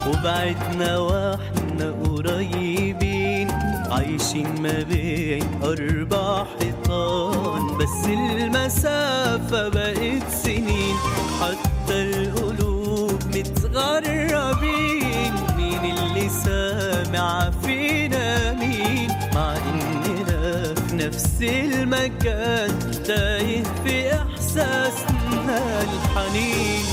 وبعدنا واحنا قريبين عايشين ما بين أربع حيطان بس المسافة بقت سنين حتى القلوب متغربين مين اللي سامع فينا مين مع إننا في نفس المكان تايه في إحساسنا الحنين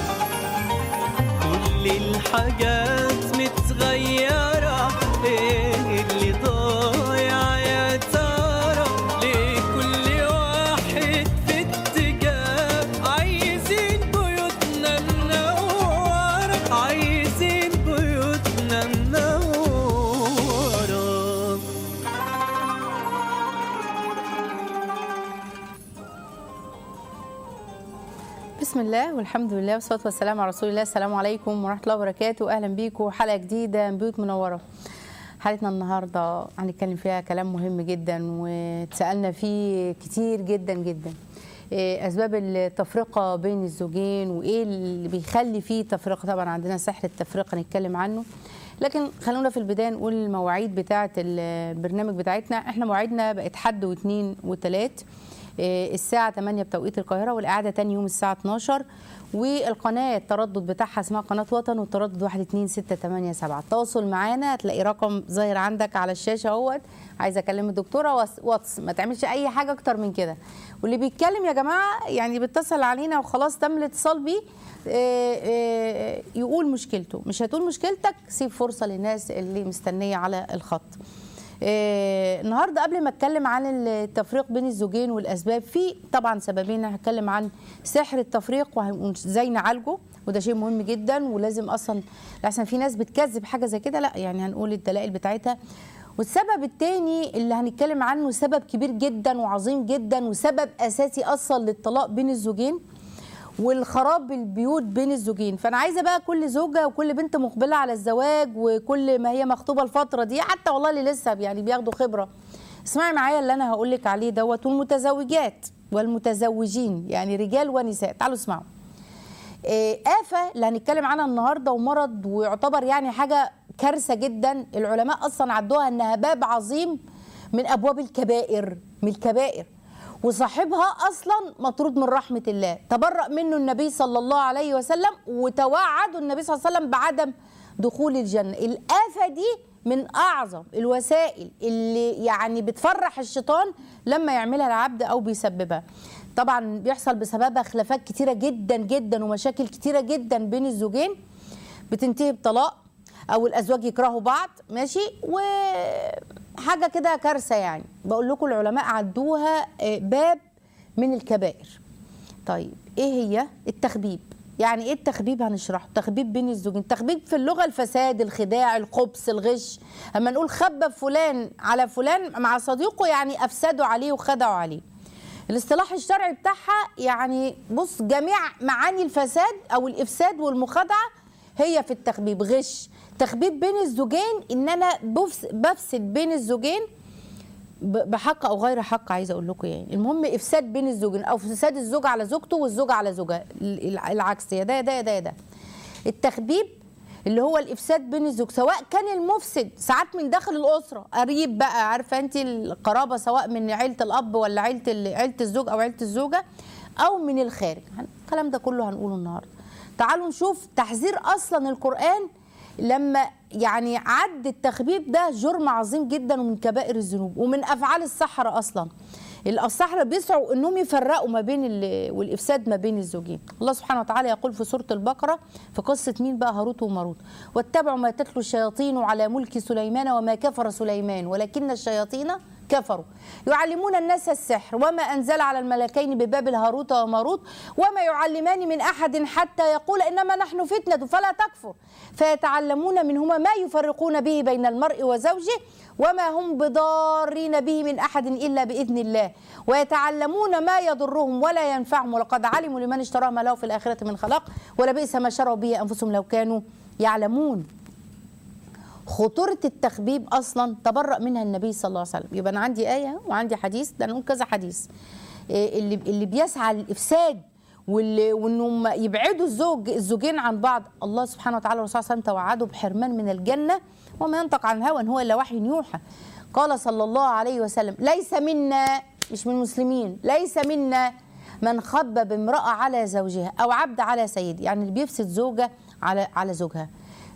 كل الحاجات متغيرة ايه اللي ضايع يا ترى ليه كل واحد في اتجاه عايزين بيوتنا منورة عايزين بيوتنا منورة بسم الله والحمد لله والصلاه والسلام على رسول الله السلام عليكم ورحمه الله وبركاته اهلا بيكم حلقه جديده من بيوت منوره حلقتنا النهارده هنتكلم فيها كلام مهم جدا واتسالنا فيه كتير جدا جدا إيه اسباب التفرقه بين الزوجين وايه اللي بيخلي فيه تفرقه طبعا عندنا سحر التفرقه نتكلم عنه لكن خلونا في البدايه نقول المواعيد بتاعه البرنامج بتاعتنا احنا مواعيدنا بقت حد واثنين وثلاث إيه، الساعة 8 بتوقيت القاهرة والإعادة تاني يوم الساعة 12 والقناة التردد بتاعها اسمها قناة وطن والتردد 12687 التواصل معانا هتلاقي رقم ظاهر عندك على الشاشة اهوت عايزة أكلم الدكتورة واتس- واتس ما تعملش أي حاجة أكتر من كده واللي بيتكلم يا جماعة يعني بيتصل علينا وخلاص تم الاتصال بيه إيه، إيه، يقول مشكلته مش هتقول مشكلتك سيب فرصة للناس اللي مستنية على الخط آه، النهارده قبل ما اتكلم عن التفريق بين الزوجين والاسباب في طبعا سببين هتكلم عن سحر التفريق وازاي نعالجه وده شيء مهم جدا ولازم اصلا لحسن في ناس بتكذب حاجه زي كده لا يعني هنقول الدلائل بتاعتها والسبب الثاني اللي هنتكلم عنه سبب كبير جدا وعظيم جدا وسبب اساسي اصلا للطلاق بين الزوجين والخراب البيوت بين الزوجين فانا عايزه بقى كل زوجه وكل بنت مقبله على الزواج وكل ما هي مخطوبه الفتره دي حتى والله اللي لسه يعني بياخدوا خبره اسمعي معايا اللي انا هقول لك عليه دوت والمتزوجات والمتزوجين يعني رجال ونساء تعالوا اسمعوا آه، آفة اللي هنتكلم عنها النهارده ومرض ويعتبر يعني حاجة كارثة جدا العلماء أصلا عدوها إنها باب عظيم من أبواب الكبائر من الكبائر وصاحبها أصلا مطرود من رحمة الله تبرأ منه النبي صلى الله عليه وسلم وتوعده النبي صلى الله عليه وسلم بعدم دخول الجنة الآفة دي من أعظم الوسائل اللي يعني بتفرح الشيطان لما يعملها العبد أو بيسببها طبعا بيحصل بسببها خلافات كتيرة جدا جدا ومشاكل كتيرة جدا بين الزوجين بتنتهي بطلاق او الازواج يكرهوا بعض ماشي وحاجه كده كارثه يعني بقول لكم العلماء عدوها آه، باب من الكبائر طيب ايه هي التخبيب يعني ايه التخبيب هنشرحه التخبيب بين الزوجين التخبيب في اللغه الفساد الخداع الخبث الغش اما نقول خبب فلان على فلان مع صديقه يعني افسدوا عليه وخدعوا عليه الاصطلاح الشرعي بتاعها يعني بص جميع معاني الفساد او الافساد والمخادعه هي في التخبيب غش تخبيب بين الزوجين ان انا بفس- بفسد بين الزوجين ب- بحق او غير حق عايزه اقول لكم يعني المهم افساد بين الزوجين او فساد الزوج على زوجته والزوجه على زوجها ال- الع- العكس يا ده يا ده يا ده يا ده التخبيب اللي هو الافساد بين الزوج سواء كان المفسد ساعات من داخل الاسره قريب بقى عارفه انت القرابه سواء من عيله الاب ولا عيله ال- عيله الزوج او عيله الزوجه او من الخارج هن- الكلام ده كله هنقوله النهارده تعالوا نشوف تحذير اصلا القران لما يعني عد التخبيب ده جرم عظيم جدا ومن كبائر الذنوب ومن افعال السحره اصلا السحرة بيسعوا انهم يفرقوا ما بين ال- والافساد ما بين الزوجين الله سبحانه وتعالى يقول في سوره البقره في قصه مين بقى هاروت وماروت واتبعوا ما تتلو الشياطين على ملك سليمان وما كفر سليمان ولكن الشياطين كفروا يعلمون الناس السحر وما انزل على الملكين ببابل هاروت وماروت وما يعلمان من احد حتى يقول انما نحن فتنه فلا تكفر فيتعلمون منهما ما يفرقون به بين المرء وزوجه وما هم بضارين به من احد الا باذن الله ويتعلمون ما يضرهم ولا ينفعهم ولقد علموا لمن اشتراه ما له في الاخره من خلاق ولبئس ما شروا به انفسهم لو كانوا يعلمون خطورة التخبيب أصلا تبرأ منها النبي صلى الله عليه وسلم يبقى أنا عندي آية وعندي حديث ده نقول كذا حديث إيه اللي اللي بيسعى للإفساد وال- وانهم يبعدوا الزوج الزوجين عن بعض الله سبحانه وتعالى والرسول صلى الله عليه وسلم توعدوا بحرمان من الجنه وما ينطق عن الهوى إن هو الا وحي يوحى قال صلى الله عليه وسلم ليس منا مش من المسلمين ليس منا من خبب امراه على زوجها او عبد على سيد يعني اللي بيفسد زوجه على على زوجها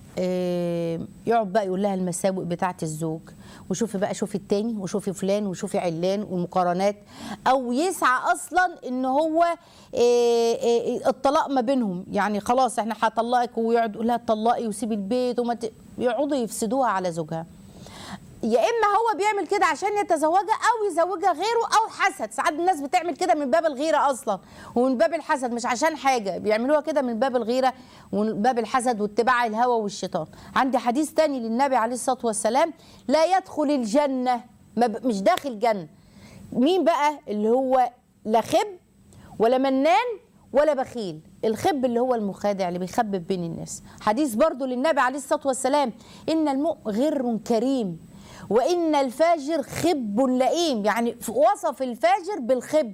إيه، يقعد بقى يقول لها المساوئ بتاعه الزوج وشوفي بقى شوفي التاني وشوفي فلان وشوفي علان والمقارنات او يسعى اصلا ان هو إيه، إيه، الطلاق ما بينهم يعني خلاص احنا هطلقك ويقعد يقول لها طلقي وسيبي البيت وما ت... يقعدوا يفسدوها على زوجها يا اما هو بيعمل كده عشان يتزوجها او يزوجها غيره او حسد ساعات الناس بتعمل كده من باب الغيره اصلا ومن باب الحسد مش عشان حاجه بيعملوها كده من باب الغيره ومن باب الحسد واتباع الهوى والشيطان عندي حديث تاني للنبي عليه الصلاه والسلام لا يدخل الجنه ما ب- مش داخل جنه مين بقى اللي هو لا خب ولا منان ولا بخيل الخب اللي هو المخادع اللي بيخبب بين الناس حديث برضو للنبي عليه الصلاة والسلام إن المؤمن غر كريم وإن الفاجر خب لئيم يعني وصف الفاجر بالخب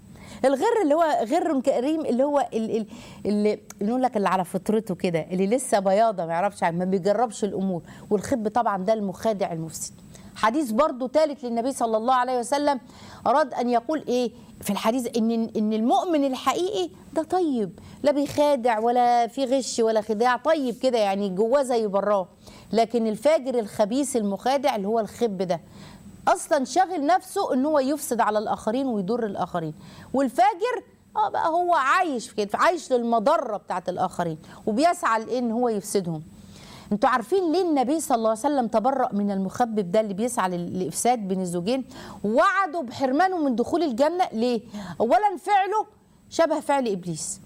الغر اللي هو غر كريم اللي هو ال- ال- اللي نقول لك اللي على فطرته كده اللي لسه بياضه ما يعرفش ما بيجربش الامور والخب طبعا ده المخادع المفسد حديث برضو ثالث للنبي صلى الله عليه وسلم اراد ان يقول ايه في الحديث ان ان المؤمن الحقيقي ده طيب لا بيخادع ولا في غش ولا خداع طيب كده يعني جواه زي براه لكن الفاجر الخبيث المخادع اللي هو الخب ده اصلا شاغل نفسه ان هو يفسد على الاخرين ويضر الاخرين والفاجر اه بقى هو عايش في كده عايش للمضره بتاعت الاخرين وبيسعى لان هو يفسدهم انتوا عارفين ليه النبي صلى الله عليه وسلم تبرأ من المخبب ده اللي بيسعى لل- لافساد بين الزوجين وعدوا بحرمانه من دخول الجنه ليه اولا فعله شبه فعل ابليس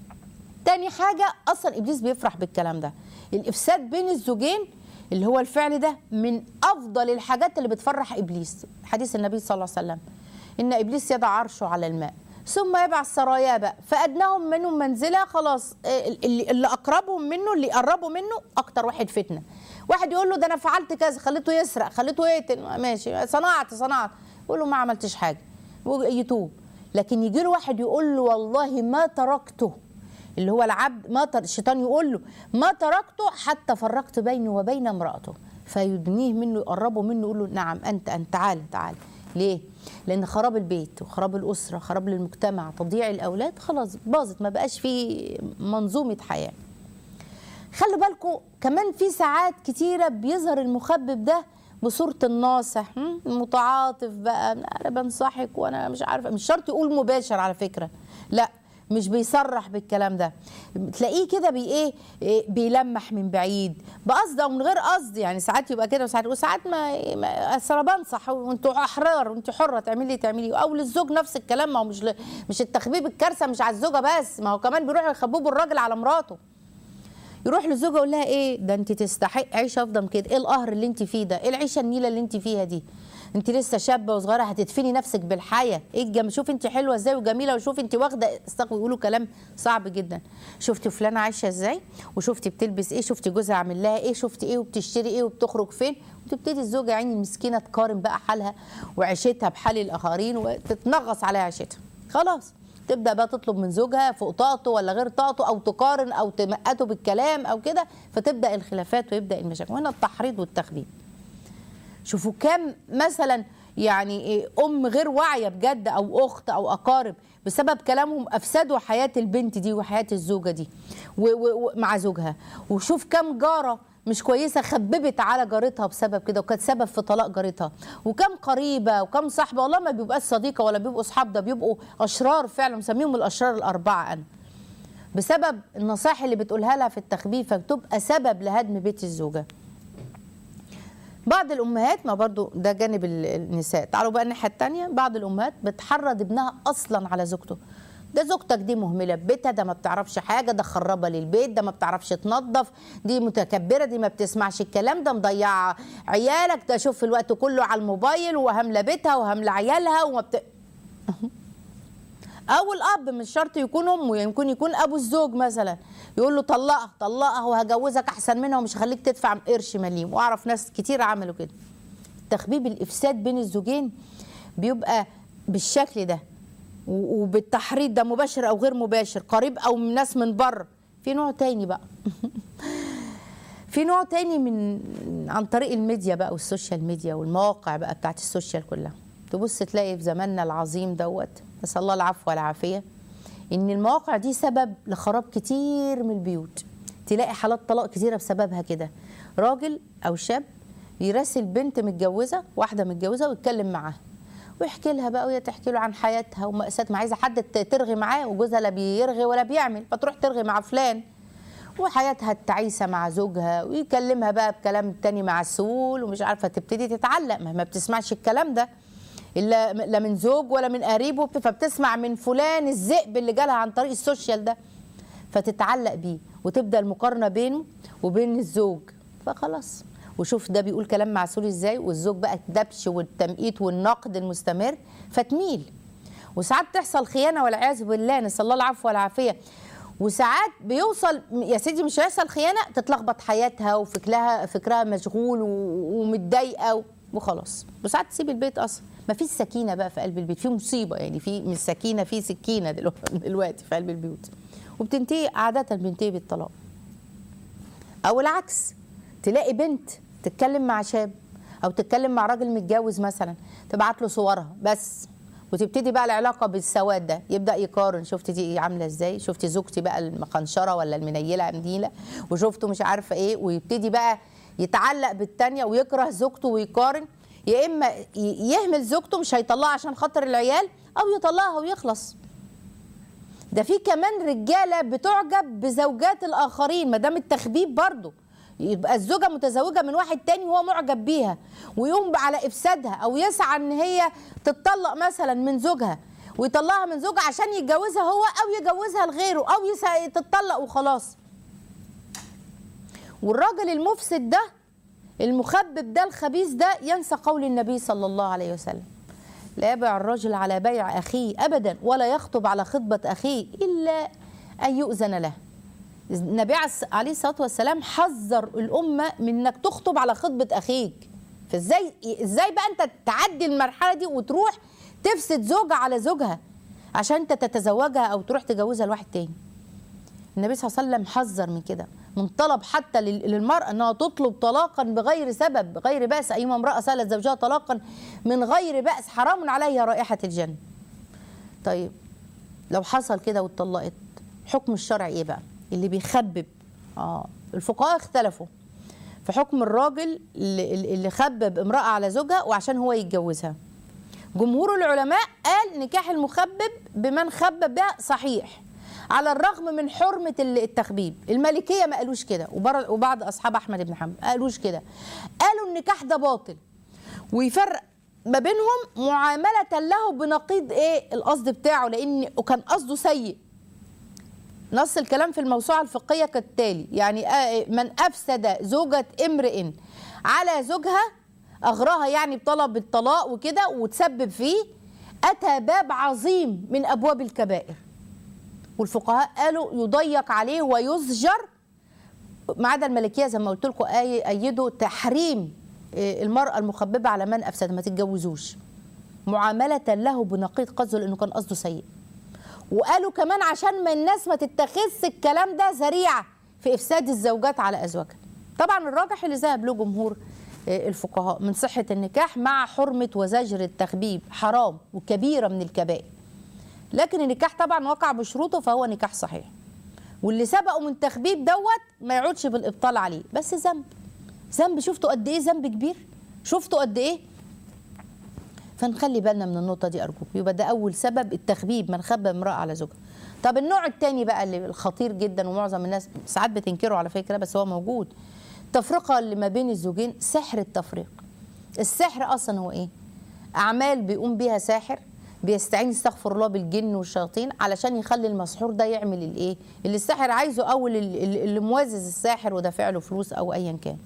تاني حاجة أصلا إبليس بيفرح بالكلام ده الإفساد بين الزوجين اللي هو الفعل ده من أفضل الحاجات اللي بتفرح إبليس حديث النبي صلى الله عليه وسلم إن إبليس يضع عرشه على الماء ثم يبعث سرايا بقى فأدناهم منهم منزلة خلاص آه، اللي, اللي أقربهم منه اللي يقربوا منه أكتر واحد فتنة واحد يقول له ده أنا فعلت كذا خليته يسرق خليته يقتل ماشي صنعت صنعت يقول له ما عملتش حاجة يتوب لكن يجي له واحد يقول له والله ما تركته اللي هو العبد ما تر... الشيطان يقول له ما تركته حتى فرقت بيني وبين امرأته فيدنيه منه يقربه منه يقول له نعم أنت أنت تعال تعال ليه؟ لأن خراب البيت وخراب الأسرة خراب للمجتمع تضييع الأولاد خلاص باظت ما بقاش في منظومة حياة خلوا بالكم كمان في ساعات كتيرة بيظهر المخبب ده بصورة الناصح هم؟ المتعاطف بقى انا بنصحك وانا مش عارفه مش شرط يقول مباشر على فكره لا مش بيصرح بالكلام ده تلاقيه كده بي ايه إيه، بيلمح من بعيد بقصد او من غير قصد يعني ساعات يبقى كده وساعات وساعات ما, ما أصل أنا بنصح وانتوا احرار وانت حره تعملي تعملي او للزوج نفس الكلام ما هو مش ل- مش التخبيب الكارثه مش على الزوجه بس ما هو كمان بيروحوا يخببوا الراجل على مراته يروح للزوجه يقول لها ايه ده انت تستحق عيشه افضل كده ايه القهر اللي انت فيه ده ايه العيشه النيله اللي انت فيها دي انت لسه شابه وصغيره هتدفني نفسك بالحياه ايه الجم شوف انت حلوه ازاي وجميله وشوف انت واخده استغفر يقولوا كلام صعب جدا شفتي فلانه عايشه ازاي وشفتي بتلبس ايه شفتي جوزها عامل لها ايه شفتي ايه وبتشتري ايه وبتخرج فين وتبتدي الزوجه عيني المسكينه تقارن بقى حالها وعيشتها بحال الاخرين وتتنغص عليها عيشتها خلاص تبدا بقى تطلب من زوجها فوق طاقته ولا غير طاقته او تقارن او تمقته بالكلام او كده فتبدا الخلافات ويبدا المشاكل وهنا التحريض والتخبيب شوفوا كم مثلا يعني إيه ام غير واعيه بجد او اخت او اقارب بسبب كلامهم افسدوا حياه البنت دي وحياه الزوجه دي و- و- ومع زوجها وشوف كم جاره مش كويسه خببت على جارتها بسبب كده وكانت سبب في طلاق جارتها وكم قريبه وكم صاحبه والله ما بيبقاش صديقه ولا بيبقوا اصحاب ده بيبقوا اشرار فعلا مسميهم الاشرار الاربعه انا بسبب النصائح اللي بتقولها لها في التخبيب فبتبقى سبب لهدم بيت الزوجه بعض الامهات ما برضو ده جانب ال- النساء تعالوا بقى الناحيه الثانيه بعض الامهات بتحرض ابنها اصلا على زوجته ده زوجتك دي مهمله ببيتها ده ما بتعرفش حاجه ده خربه للبيت ده ما بتعرفش تنظف دي متكبره دي ما بتسمعش الكلام ده مضيعه عيالك ده شوف الوقت كله على الموبايل وهامله بيتها وهامله عيالها وما بت... او الاب مش شرط يكون امه يمكن يكون ابو الزوج مثلا يقول له طلقها طلقها وهجوزك احسن منها ومش هخليك تدفع قرش مليم واعرف ناس كتير عملوا كده تخبيب الافساد بين الزوجين بيبقى بالشكل ده و- وبالتحريض ده مباشر او غير مباشر قريب او من ناس من بره في نوع تاني بقى في نوع تاني من عن طريق الميديا بقى والسوشيال ميديا والمواقع بقى بتاعت السوشيال كلها تبص تلاقي في زماننا العظيم دوت نسال الله العفو والعافيه ان المواقع دي سبب لخراب كتير من البيوت تلاقي حالات طلاق كتيره بسببها كده راجل او شاب يراسل بنت متجوزه واحده متجوزه ويتكلم معاها ويحكي لها بقى وهي تحكي له عن حياتها ومأساة ما عايزه حد ت- ترغي معاه وجوزها لا بيرغي ولا بيعمل فتروح ترغي مع فلان وحياتها التعيسه مع زوجها ويكلمها بقى بكلام تاني معسول ومش عارفه تبتدي تتعلق ما ما بتسمعش الكلام ده الا لا من زوج ولا من قريبه فبتسمع من فلان الذئب اللي جالها عن طريق السوشيال ده فتتعلق بيه وتبدا المقارنه بينه وبين الزوج فخلاص وشوف ده بيقول كلام معسول ازاي والزوج بقى الدبش والتمقيت والنقد المستمر فتميل وساعات تحصل خيانه والعياذ بالله نسال الله العفو والعافيه وساعات بيوصل يا سيدي مش هيحصل خيانه تتلخبط حياتها وفكرها فكرها مشغول و- ومتضايقه وخلاص وساعات تسيب البيت اصلا ما فيش سكينه بقى في قلب البيت في مصيبه يعني في مش سكينه في سكينه دلوقتي دلوقتي في قلب البيوت وبتنتهي عاده بتنتهي بالطلاق او العكس تلاقي بنت تتكلم مع شاب او تتكلم مع راجل متجوز مثلا تبعت له صورها بس وتبتدي بقى العلاقه بالسواد ده يبدا يقارن شفتي دي عامله ازاي شفتي زوجتي بقى المقنشره ولا المنيله النيله وشفته مش عارفه ايه ويبتدي بقى يتعلق بالتانيه ويكره زوجته ويقارن يا اما ي- يهمل زوجته مش هيطلقها عشان خاطر العيال او يطلقها ويخلص ده في كمان رجاله بتعجب بزوجات الاخرين ما دام التخبيب برضه يبقى الزوجه متزوجه من واحد تاني وهو معجب بيها ويقوم على افسادها او يسعى ان هي تتطلق مثلا من زوجها ويطلقها من زوجها عشان يتجوزها هو او يجوزها لغيره او يسعى تتطلق وخلاص والراجل المفسد ده المخبب ده الخبيث ده ينسى قول النبي صلى الله عليه وسلم لا يبع الرجل على بيع أخيه أبدا ولا يخطب على خطبة أخيه إلا أن يؤذن له النبي عليه الصلاة والسلام حذر الأمة من أنك تخطب على خطبة أخيك فإزاي إزاي بقى أنت تعدي المرحلة دي وتروح تفسد زوجة على زوجها عشان أنت تتزوجها أو تروح تجوزها لواحد تاني النبي صلى الله عليه وسلم حذر من كده من طلب حتى لل- للمرأة أنها تطلب طلاقا بغير سبب بغير بأس أيما امرأة سألت زوجها طلاقا من غير بأس حرام عليها رائحة الجنة طيب لو حصل كده واتطلقت حكم الشرع ايه بقى اللي بيخبب اه الفقهاء اختلفوا في حكم الراجل اللي, اللي خبب امرأة على زوجها وعشان هو يتجوزها جمهور العلماء قال نكاح المخبب بمن خبب ده صحيح على الرغم من حرمة التخبيب المالكية ما قالوش كده وبر- وبعض أصحاب أحمد بن حنبل ما قالوش كده قالوا النكاح ده باطل ويفرق ما بينهم معاملة له بنقيض ايه القصد بتاعه لأن وكان قصده سيء نص الكلام في الموسوعة الفقهية كالتالي يعني آه، من أفسد زوجة امرئ على زوجها أغراها يعني بطلب الطلاق وكده وتسبب فيه أتى باب عظيم من أبواب الكبائر والفقهاء قالوا يضيق عليه ويزجر ما عدا الملكيه زي ما قلت لكم ايدوا تحريم آه، المراه المخببه على من افسد ما تتجوزوش معامله له بنقيض قصده لانه كان قصده سيء وقالوا كمان عشان ما الناس ما تتخذش الكلام ده ذريعه في افساد الزوجات على ازواجها طبعا الراجح اللي ذهب له جمهور آه، الفقهاء من صحه النكاح مع حرمه وزجر التخبيب حرام وكبيره من الكبائر لكن النكاح طبعا وقع بشروطه فهو نكاح صحيح واللي سبقه من تخبيب دوت ما يعودش بالابطال عليه بس ذنب ذنب شفتوا قد ايه ذنب كبير شفتوا قد ايه فنخلي بالنا من النقطه دي ارجوك يبقى ده اول سبب التخبيب من خبى امراه على زوجها طب النوع الثاني بقى اللي الخطير جدا ومعظم الناس ساعات بتنكره على فكره بس هو موجود التفرقه اللي ما بين الزوجين سحر التفريق السحر اصلا هو ايه اعمال بيقوم بيها ساحر بيستعين استغفر الله بالجن والشياطين علشان يخلي المسحور ده يعمل الايه اللي الساحر عايزه او اللي, اللي موازز الساحر ودافع له فلوس او ايا كان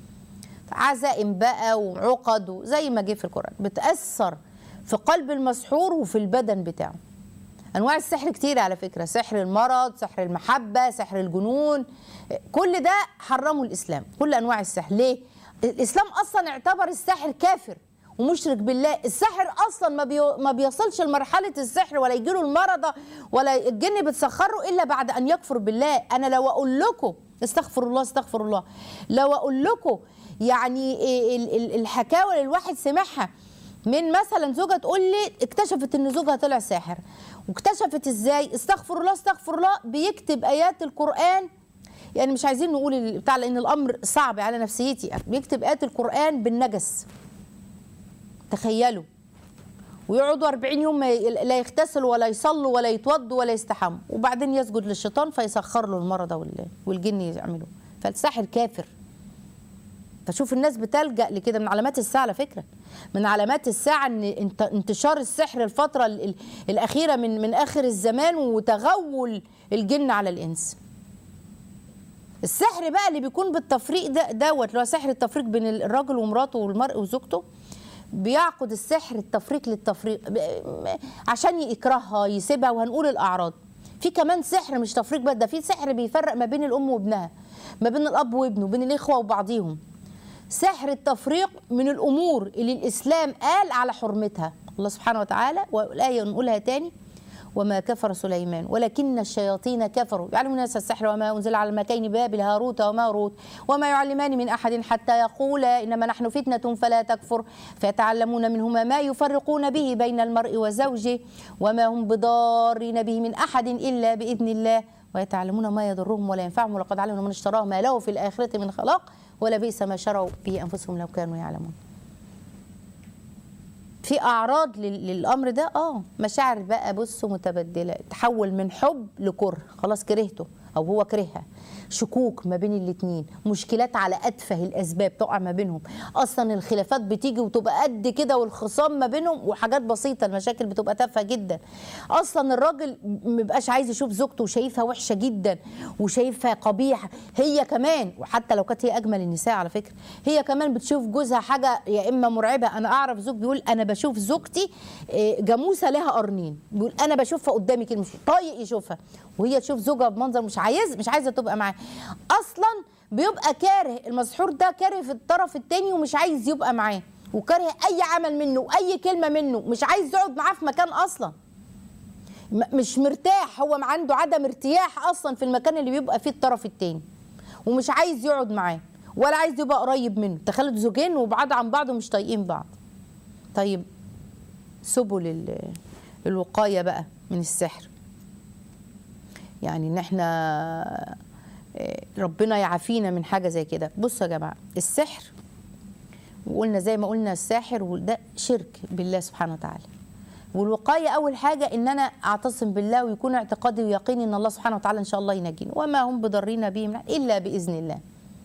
عزائم بقى وعقد وزي ما جه في القران بتاثر في قلب المسحور وفي البدن بتاعه انواع السحر كتير على فكره سحر المرض سحر المحبه سحر الجنون كل ده حرمه الاسلام كل انواع السحر ليه الاسلام اصلا اعتبر الساحر كافر ومشرك بالله الساحر اصلا ما بي... ما بيصلش لمرحله السحر ولا يجيله المرضى ولا الجن بتسخره الا بعد ان يكفر بالله انا لو اقول لكم استغفر الله استغفر الله لو اقول لكم يعني ال- ال- الحكاوي اللي الواحد سمعها من مثلا زوجة تقول لي اكتشفت ان زوجها طلع ساحر واكتشفت ازاي استغفر الله استغفر الله بيكتب ايات القرآن يعني مش عايزين نقول ال- بتاع لان الامر صعب على نفسيتي بيكتب ايات القرآن بالنجس تخيلوا ويقعدوا 40 يوم ما ي- لا يغتسلوا ولا يصلوا ولا يتوضوا ولا يستحموا وبعدين يسجد للشيطان فيسخر له المرضى وال- والجن يعملوا فالساحر كافر فشوف الناس بتلجأ لكده من علامات الساعة على فكرة من علامات الساعة ان انت- انتشار السحر الفترة ال- ال- الأخيرة من من آخر الزمان وتغول الجن على الإنس السحر بقى اللي بيكون بالتفريق ده دوت اللي هو سحر التفريق بين الراجل ومراته والمرء وزوجته بيعقد السحر التفريق للتفريق ب- عشان يكرهها يسيبها وهنقول الاعراض في كمان سحر مش تفريق بس ده في سحر بيفرق ما بين الام وابنها ما بين الاب وابنه بين الاخوه وبعضيهم سحر التفريق من الامور اللي الاسلام قال على حرمتها الله سبحانه وتعالى والايه نقولها تاني وما كفر سليمان ولكن الشياطين كفروا يعلمون الناس السحر وما انزل على المكين بابل هاروت وماروت وما يعلمان من احد حتى يقولا انما نحن فتنه فلا تكفر فيتعلمون منهما ما يفرقون به بين المرء وزوجه وما هم بضارين به من احد الا باذن الله ويتعلمون ما يضرهم ولا ينفعهم ولقد علموا من اشتراه ما له في الاخره من خلاق ولا بئس ما شروا به انفسهم لو كانوا يعلمون في اعراض لل- للامر ده اه مشاعر بقى بصوا متبدله تحول من حب لكره خلاص كرهته او هو كرهها شكوك ما بين الاتنين مشكلات على اتفه الاسباب تقع ما بينهم اصلا الخلافات بتيجي وتبقى قد كده والخصام ما بينهم وحاجات بسيطه المشاكل بتبقى تافهه جدا اصلا الراجل مبقاش عايز يشوف زوجته وشايفها وحشه جدا وشايفها قبيحه هي كمان وحتى لو كانت هي اجمل النساء على فكره هي كمان بتشوف جوزها حاجه يا اما مرعبه انا اعرف زوج بيقول انا بشوف زوجتي إيه، جاموسه لها قرنين بيقول انا بشوفها قدامي كده مش طايق يشوفها وهي تشوف زوجها بمنظر مش عايز مش عايزه تبقى معاه اصلا بيبقى كاره المسحور ده كاره في الطرف التاني ومش عايز يبقى معاه وكاره اي عمل منه واي كلمه منه مش عايز يقعد معاه في مكان اصلا م- مش مرتاح هو عنده عدم ارتياح اصلا في المكان اللي بيبقى فيه الطرف التاني ومش عايز يقعد معاه ولا عايز يبقى قريب منه تخيلوا زوجين وبعاد عن بعض ومش طايقين بعض طيب سبل ال- الوقايه بقى من السحر يعني ان احنا آه، ربنا يعافينا من حاجه زي كده بصوا يا جماعه السحر وقلنا زي ما قلنا الساحر وده شرك بالله سبحانه وتعالى والوقايه اول حاجه ان انا اعتصم بالله ويكون اعتقادي ويقيني ان الله سبحانه وتعالى ان شاء الله ينجيني وما هم بضارين به من الا باذن الله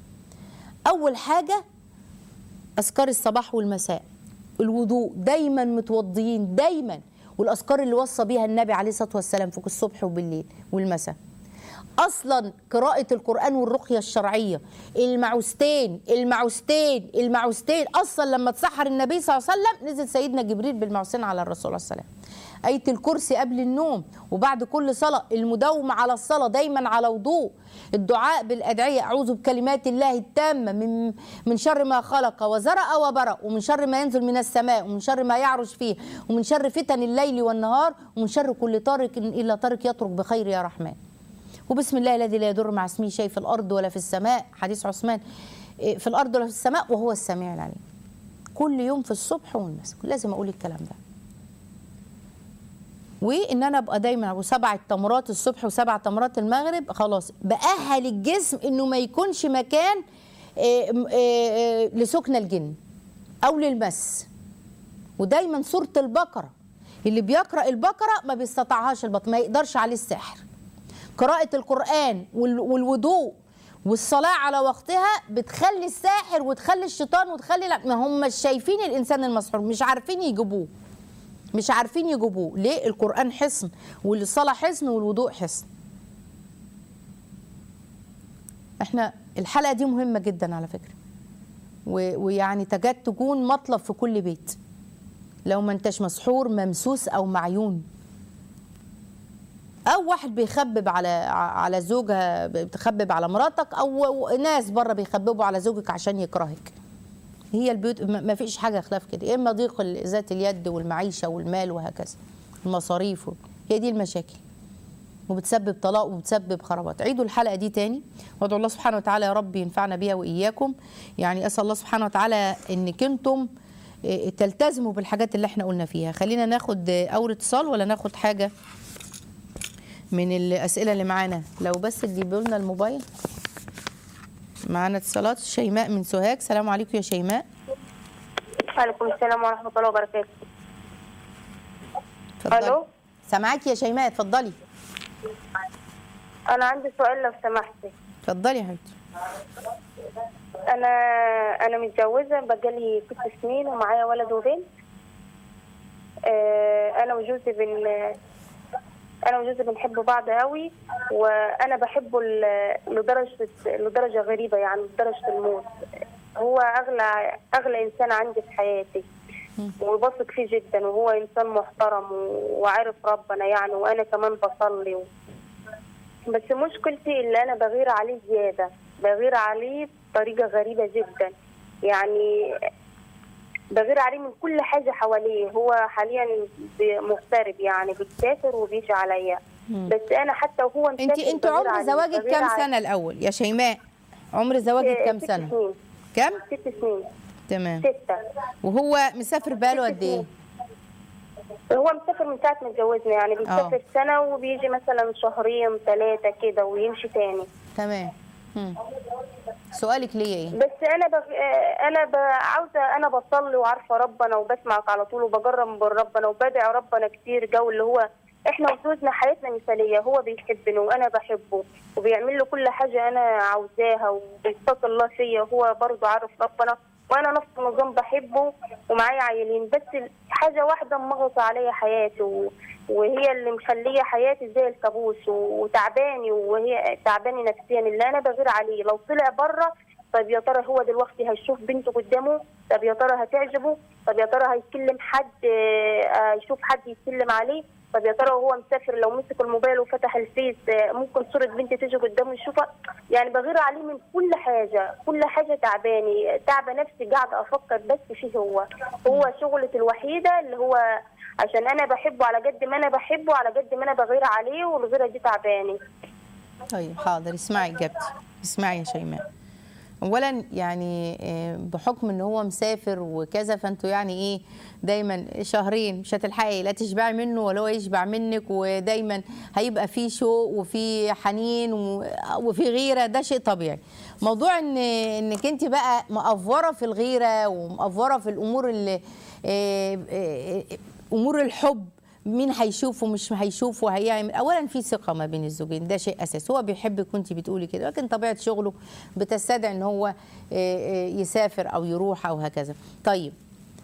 اول حاجه اذكار الصباح والمساء الوضوء دايما متوضيين دايما والاذكار اللي وصى بيها النبي عليه الصلاه والسلام في الصبح وبالليل والمساء اصلا قراءه القران والرقيه الشرعيه المعوستين المعوستين المعوستين اصلا لما تسحر النبي صلى الله عليه وسلم نزل سيدنا جبريل بالمعوستين على الرسول صلى الله عليه وسلم آية الكرسي قبل النوم وبعد كل صلاة المداومة على الصلاة دايما على وضوء الدعاء بالأدعية أعوذ بكلمات الله التامة من من شر ما خلق وزرع وبرأ ومن شر ما ينزل من السماء ومن شر ما يعرج فيه ومن شر فتن الليل والنهار ومن شر كل طارق إلا طارق يطرق بخير يا رحمن وبسم الله الذي لا يضر مع اسمه شيء في الأرض ولا في السماء حديث عثمان إيه، في الأرض ولا في السماء وهو السميع العليم كل يوم في الصبح والمساء لازم أقول الكلام ده وان انا ابقى دايما ابو سبع تمرات الصبح وسبع تمرات المغرب خلاص باهل الجسم انه ما يكونش مكان آه، م- آه، آه، لسكن الجن او للمس ودايما سوره البقره اللي بيقرا البقره ما بيستطيعهاش البطن ما يقدرش عليه السحر قراءه القران وال- والوضوء والصلاة على وقتها بتخلي الساحر وتخلي الشيطان وتخلي لا- ما هم مش شايفين الإنسان المسحور مش عارفين يجيبوه مش عارفين يجيبوه ليه القرآن حصن والصلاة حصن والوضوء حصن احنا الحلقة دي مهمة جدا على فكرة و- ويعني تكاد تكون مطلب في كل بيت لو ما انتش مسحور ممسوس او معيون او واحد بيخبب على على زوجها بتخبب على مراتك او ناس بره بيخببوا على زوجك عشان يكرهك هي البيوت ما ما فيش حاجه خلاف كده يا اما ضيق ال- ذات اليد والمعيشه والمال وهكذا المصاريف و- هي دي المشاكل وبتسبب طلاق وبتسبب خرابات عيدوا الحلقه دي تاني وادعوا الله سبحانه وتعالى يا رب ينفعنا بيها واياكم يعني اسال الله سبحانه وتعالى انك انتم إيه، تلتزموا بالحاجات اللي احنا قلنا فيها خلينا ناخد آه، اول اتصال ولا ناخد حاجه من الاسئله اللي معانا لو بس تجيبوا لنا الموبايل معانا اتصالات شيماء من سوهاج سلام عليكم يا شيماء وعليكم السلام ورحمة الله وبركاته اتفضلي ألو؟ سامعاكي يا شيماء اتفضلي أنا عندي سؤال لو سمحتي اتفضلي يا حبيبتي أنا أنا متجوزة بقالي ست سنين ومعايا ولد وبنت آه، أنا وجوزي بن أنا وجوزي بنحب بعض قوي وأنا بحبه ل- لدرجة لدرجة غريبة يعني لدرجة الموت هو أغلى أغلى إنسان عندي في حياتي وبثق فيه جدا وهو إنسان محترم و- وعارف ربنا يعني وأنا كمان بصلي و... بس مشكلتي اللي انا بغير عليه زياده بغير عليه بطريقه غريبه جدا يعني بغير عليه من كل حاجه حواليه هو حاليا ب- مغترب يعني بيسافر وبيجي عليا بس انا حتى وهو انت مسافر انت بغير عمر عليه. زواجك بغير كام عليه. سنه الاول يا شيماء عمر زواجك آه، كام ست سنه سنين كام ست سنين تمام ستة وهو مسافر بقاله قد ايه هو مسافر من ساعة ما اتجوزنا يعني بيسافر سنة وبيجي مثلا شهرين ثلاثة كده ويمشي تاني تمام مم. سؤالك ليا ايه بس انا بغ... آه، انا ب... عاوزه انا بصلي وعارفه ربنا وبسمعك على طول وبجرب من ربنا وبدعي ربنا كتير جو اللي هو احنا وزوجنا حياتنا مثاليه هو بيحبني وانا بحبه وبيعمل له كل حاجه انا عاوزاها وبيتقي الله فيا وهو برضه عارف ربنا وانا نفس النظام بحبه ومعايا عيلين بس حاجه واحده مغصى عليا حياتي و... وهي اللي مخليه حياتي زي الكابوس و- وتعباني وهي تعباني نفسيا اللي انا بغير عليه لو طلع بره طب يا ترى هو دلوقتي هيشوف بنته قدامه طب يا ترى هتعجبه طب يا ترى هيكلم حد آه، يشوف حد يتكلم عليه طب يا ترى وهو مسافر لو مسك الموبايل وفتح الفيس آه، ممكن صورة بنتي تيجي قدامه يشوفها يعني بغير عليه من كل حاجة كل حاجة تعباني تعبة نفسي قاعدة أفكر بس فيه هو هو شغلتي الوحيدة اللي هو عشان أنا بحبه على قد ما أنا بحبه على قد ما أنا بغير عليه والغيرة دي تعباني طيب حاضر اسمعي اجابتي اسمعي يا شيماء اولا يعني آه، بحكم ان هو مسافر وكذا فانتوا يعني ايه دايما شهرين مش هتلحقي لا تشبعي منه ولا هو يشبع منك ودايما هيبقى في شوق وفي حنين و- وفي غيره ده شيء طبيعي موضوع ان انك انت بقى مقفوره في الغيره ومقفوره في الامور اللي آه، آه، آه، امور الحب مين هيشوف ومش هيشوف وهيعمل اولا في ثقه ما بين الزوجين ده شيء اساسي هو بيحبك وانت بتقولي كده لكن طبيعه شغله بتستدعي ان هو آه، آه، يسافر او يروح او هكذا طيب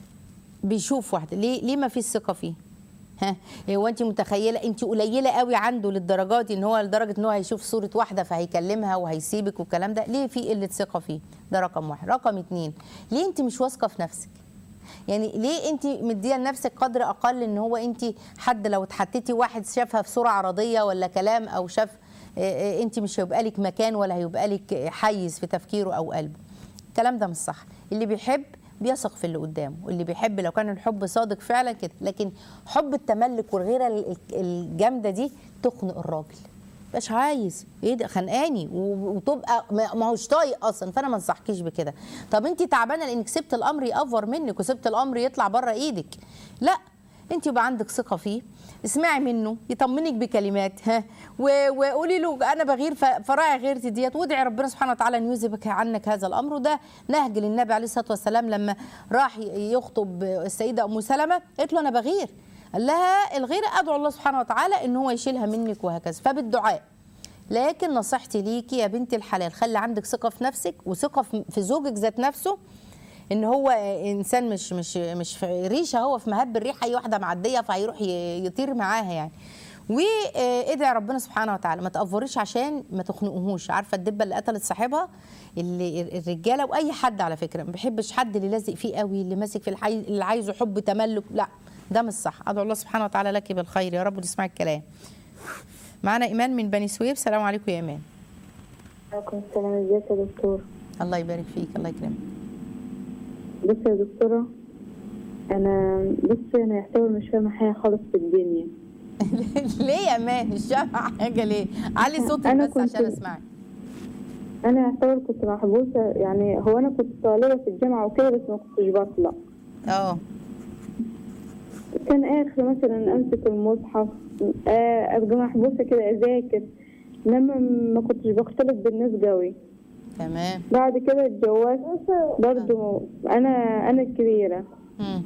بيشوف واحده ليه ليه ما فيش ثقه فيه ها هو انت متخيله انت قليله قوي عنده للدرجات دي ان هو لدرجه ان هو هيشوف صوره واحده فهيكلمها وهيسيبك والكلام ده ليه في قله ثقه فيه ده رقم واحد رقم اتنين ليه انت مش واثقه في نفسك يعني ليه انت مديه لنفسك قدر اقل ان هو انت حد لو اتحطيتي واحد شافها في صوره عرضيه ولا كلام او شاف اه، اه، انت مش هيبقى لك مكان ولا هيبقى لك حيز في تفكيره او قلبه الكلام ده مش صح اللي بيحب بيثق في اللي قدامه واللي بيحب لو كان الحب صادق فعلا كده لكن حب التملك والغيره ال- الجامده دي تخنق الراجل مش عايز ايه ده خانقاني و- وتبقى ما ما هوش طايق اصلا فانا ما انصحكيش بكده طب انت تعبانه لانك سبت الامر يأفور منك وسبت الامر يطلع بره ايدك لا انت يبقى عندك ثقه فيه اسمعي منه يطمنك بكلمات ها و- وقولي له انا بغير ف- فراعي غيرتي ديت وادعي ربنا سبحانه وتعالى ان يذهبك عنك هذا الامر وده نهج للنبي عليه الصلاه والسلام لما راح ي- يخطب السيده ام سلمه قالت له انا بغير قال لها الغيره ادعو الله سبحانه وتعالى ان هو يشيلها منك وهكذا فبالدعاء لكن نصيحتي ليكي يا بنت الحلال خلي عندك ثقه في نفسك وثقه في في زوجك ذات نفسه ان هو انسان مش مش مش في ريشه هو في مهب الريح اي واحده معديه فهيروح ي- يطير معاها يعني وادعي ربنا سبحانه وتعالى ما تقفريش عشان ما تخنقهوش عارفه الدبه اللي قتلت صاحبها اللي الرجاله واي حد على فكره ما بيحبش حد اللي لازق فيه قوي اللي ماسك في الحي اللي عايزه حب تملك لا ده مش صح ادعو الله سبحانه وتعالى لك بالخير يا رب وتسمعي الكلام معانا ايمان من بني سويف سلام عليكم يا ايمان عليكم السلام ازيك يا دكتور الله يبارك فيك الله يكرمك بص يا دكتورة أنا بص أنا يعتبر مش فاهمة حاجة خالص في الدنيا ليه يا مان مش سامعه حاجه ليه علي صوتك أنا بس كنت- عشان اسمعك أنا يعتبر كنت محبوسة يعني هو أنا كنت طالبة في الجامعة وكده بس ما كنتش بطلع اه كان آخر مثلا أمسك المصحف آه، أبقى محبوسة كده أذاكر إنما ما كنتش بختلط بالناس قوي تمام بعد كده اتجوزت برضو أنا أنا الكبيرة مم.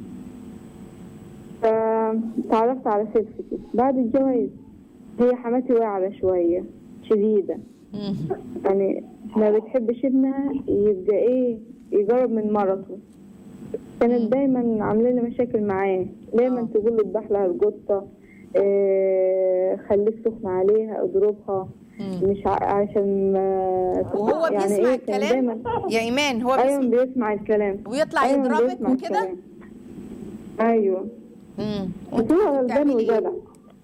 فتعرفت على سلفتي بعد الجواز هي حماتي واعرة شوية شديدة مم. يعني ما بتحبش ابنها يبقى ايه يجرب من مرضه كانت دايما عامله لي مشاكل معاه دايما آه. تقول له اذبح لها القطه إيه خليك سخن عليها اضربها مم. مش ع- عشان ما وهو يعني بيسمع إيه، كان الكلام دايما يا ايمان هو ايوه بيسمع بيسمع الكلام ويطلع أيوة يضربك بيسمع وكده الكلام. ايوه امم بس هو غلبان بتعملي إيه؟ وجدع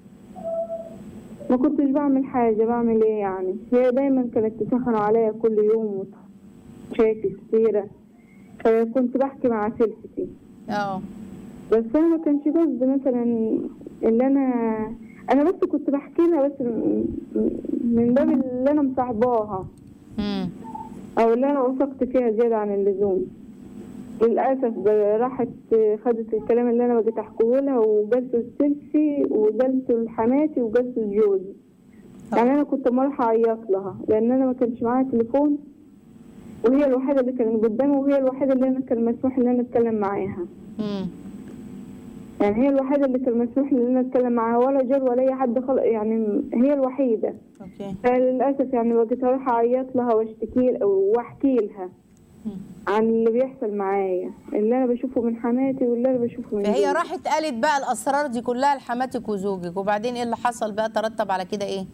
ما كنتش بعمل حاجة بعمل ايه يعني هي دايما كانت تسخن عليا كل يوم مشاكل كتيرة فكنت بحكي مع سلفتي اه بس انا ما كانش قصدي مثلا اللي انا انا بس كنت بحكي لها بس م- م- من باب اللي انا مصاحباها امم او اللي انا وثقت فيها زيادة عن اللزوم للأسف ب- راحت خدت الكلام اللي أنا بقيت أحكيه لها وجلت لسلفي وجلت لحماتي وجلت لجوزي يعني أنا كنت مرة أعيط لها لأن أنا ما كانش معايا تليفون وهي الوحيدة اللي كانت قدامي وهي الوحيدة اللي أنا كان مسموح إن أنا أتكلم معاها امم يعني هي الوحيدة اللي كان مسموح لي إن أنا أتكلم معاها ولا جار ولا أي حد خلق يعني هي الوحيدة اوكي فللأسف يعني بقيت أروح أعيط لها وأشتكي وأحكي لها مم. عن اللي بيحصل معايا اللي أنا بشوفه من حماتي واللي أنا بشوفه من فهي جوزي. راحت قالت بقى الاسرار دي كلها لحماتك وزوجك وبعدين ايه اللي حصل بقى ترتب على كده ايه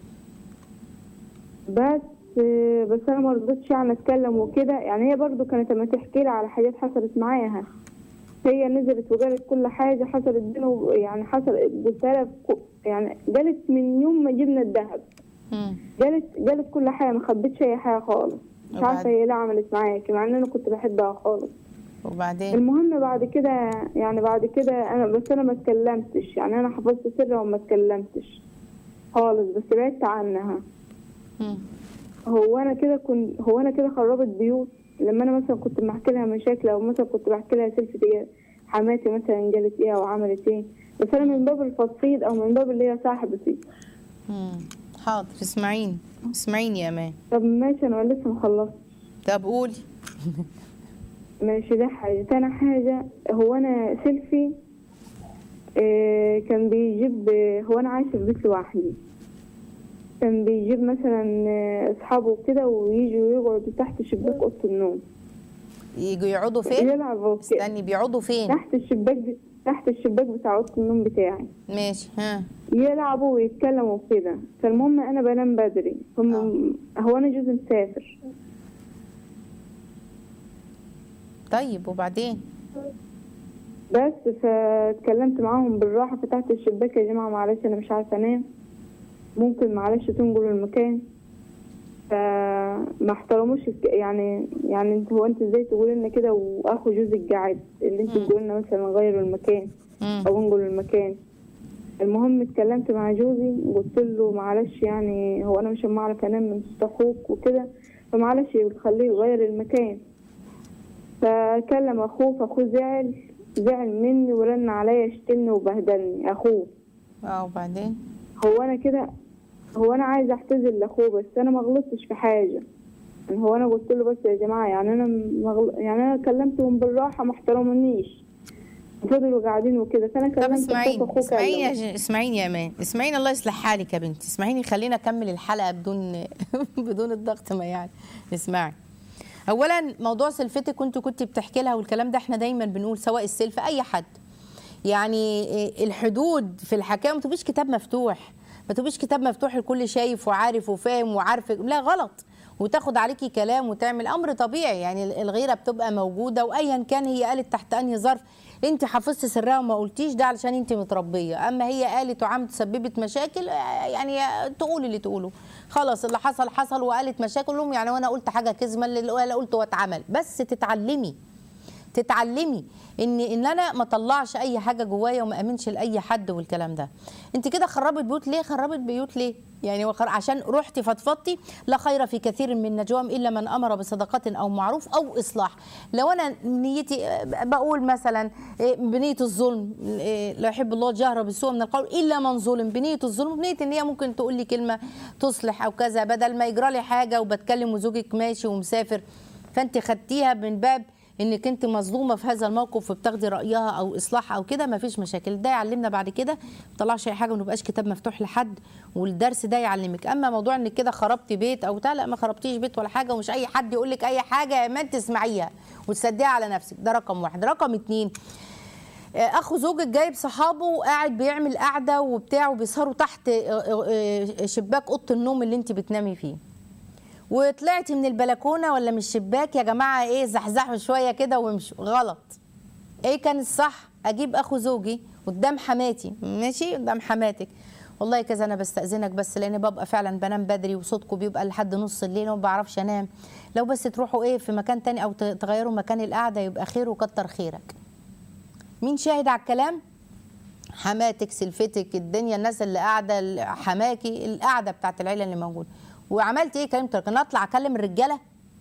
بس بس انا ما رضيتش يعني اتكلم وكده يعني هي برضو كانت لما تحكي لي على حاجات حصلت معاها هي نزلت وقالت كل حاجه حصلت بينا و- يعني حصل قلت لها ك- يعني قالت من يوم ما جبنا الذهب امم قالت قالت كل حاجه ما خبتش اي حاجه خالص مش وبعد- عارفه هي ليه عملت معايا كده، مع ان انا كنت بحبها خالص وبعدين المهم بعد كده يعني بعد كده انا بس انا ما اتكلمتش يعني انا حفظت سرها وما اتكلمتش خالص بس بعدت عنها مم. هو انا كده كنت هو انا كده خربت بيوت لما انا مثلا كنت بحكي لها مشاكل او مثلا كنت بحكي لها سلفة ايه حماتي مثلا قالت ايه او عملت ايه بس انا من باب الفصيد او من باب اللي هي صاحبتي مم. حاضر اسمعيني اسمعيني يا امان طب ماشي انا لسه مخلصت طب قولي ماشي ده حاجة تاني حاجة هو انا سيلفي إيه كان بيجيب هو انا عايشة في بيت لوحدي كان بيجيب مثلا آه، اصحابه كده ويجوا يقعدوا تحت شباك اوضه النوم يجوا يقعدوا فين يلعبوا كده. استني بيقعدوا فين تحت الشباك ب... تحت الشباك بتاع اوضه النوم بتاعي ماشي ها يلعبوا ويتكلموا كده فالمهم انا بنام بدري هم هو انا جوزي مسافر طيب وبعدين بس فاتكلمت معاهم بالراحه فتحت الشباك يا جماعه معلش انا مش عارفه انام ممكن معلش تنقلوا المكان فما احترموش الك- يعني يعني انت هو انت ازاي تقول لنا كده واخو جوزك قاعد اللي انت تقول لنا مثلا غيروا المكان مم. او انقلوا المكان المهم اتكلمت مع جوزي قلت له معلش يعني هو انا مش ما اعرف انام من صوت اخوك وكده فمعلش خليه يغير المكان فكلم اخوه فاخوه زعل زعل مني ورن عليا شتمني وبهدلني اخوه اه وبعدين هو انا كده هو انا عايزه اعتذر لاخوه بس انا ما غلطتش في حاجه يعني هو انا قلت له بس يا جماعه يعني انا مغل... يعني انا كلمتهم بالراحه ما احترمونيش فضلوا قاعدين وكده فانا طب كلمت اسمعيني اخوه اسمعيني يا كلمه ج- اسمعيني يا امان اسمعيني الله يصلح حالك يا بنتي اسمعيني خلينا اكمل الحلقه بدون بدون الضغط ما يعني اسمعي اولا موضوع سلفتك كنت كنت بتحكي لها والكلام ده احنا دايما بنقول سواء السلف اي حد يعني إيه الحدود في الحكايه ما تبقيش كتاب مفتوح ما تبقيش كتاب مفتوح الكل شايف وعارف وفاهم وعارف لا غلط وتاخد عليكي كلام وتعمل امر طبيعي يعني الغيره بتبقى موجوده وايا كان هي قالت تحت انهي ظرف انت حفظت سرها وما قلتيش ده علشان انت متربيه اما هي قالت وعملت سببت مشاكل آه، يعني تقول اللي تقوله خلاص اللي حصل حصل وقالت مشاكل لهم يعني وانا قلت حاجه كذبه اللي اللي قلته واتعمل بس تتعلمي تتعلمي ان ان انا ما اطلعش اي حاجه جوايا وما امنش لاي حد والكلام ده انت كده خربت بيوت ليه خربت بيوت ليه يعني وخر... عشان رحتي فضفضتي لا خير في كثير من نجواهم الا من امر بصدقه او معروف او اصلاح لو انا نيتي آه، بقول مثلا آه، بنيه الظلم آه، لا يحب الله الجهر بالسوء من القول الا من ظلم بنيه الظلم بنيه ان هي ممكن تقول لي كلمه تصلح او كذا بدل ما يجرى لي حاجه وبتكلم وزوجك ماشي ومسافر فانت خدتيها من باب انك انت مظلومه في هذا الموقف وبتاخدي رايها او اصلاح او كده مفيش مشاكل ده يعلمنا بعد كده ما طلعش اي حاجه وما نبقاش كتاب مفتوح لحد والدرس ده يعلمك اما موضوع انك كده خربتي بيت او بتاع لا ما خربتيش بيت ولا حاجه ومش اي حد يقول لك اي حاجه يا ايمان تسمعيها وتصدقيها على نفسك ده رقم واحد رقم اتنين آه، اخو زوجك جايب صحابه وقاعد بيعمل قعده وبتاع وبيسهروا تحت آه، آه، شباك اوضه النوم اللي انت بتنامي فيه وطلعتي من البلكونه ولا من الشباك يا جماعه ايه زحزحوا شويه كده وامشوا غلط ايه كان الصح اجيب اخو زوجي قدام حماتي ماشي قدام حماتك والله كذا انا بستاذنك بس لان ببقى فعلا بنام بدري وصوتكم بيبقى لحد نص الليل وما بعرفش انام لو بس تروحوا ايه في مكان تاني او ت- تغيروا مكان القعده يبقى خير وكتر خيرك مين شاهد على الكلام حماتك سلفتك الدنيا الناس اللي قاعده حماكي القعده بتاعت العيله اللي موجوده وعملت ايه كلمت انا اطلع اكلم الرجاله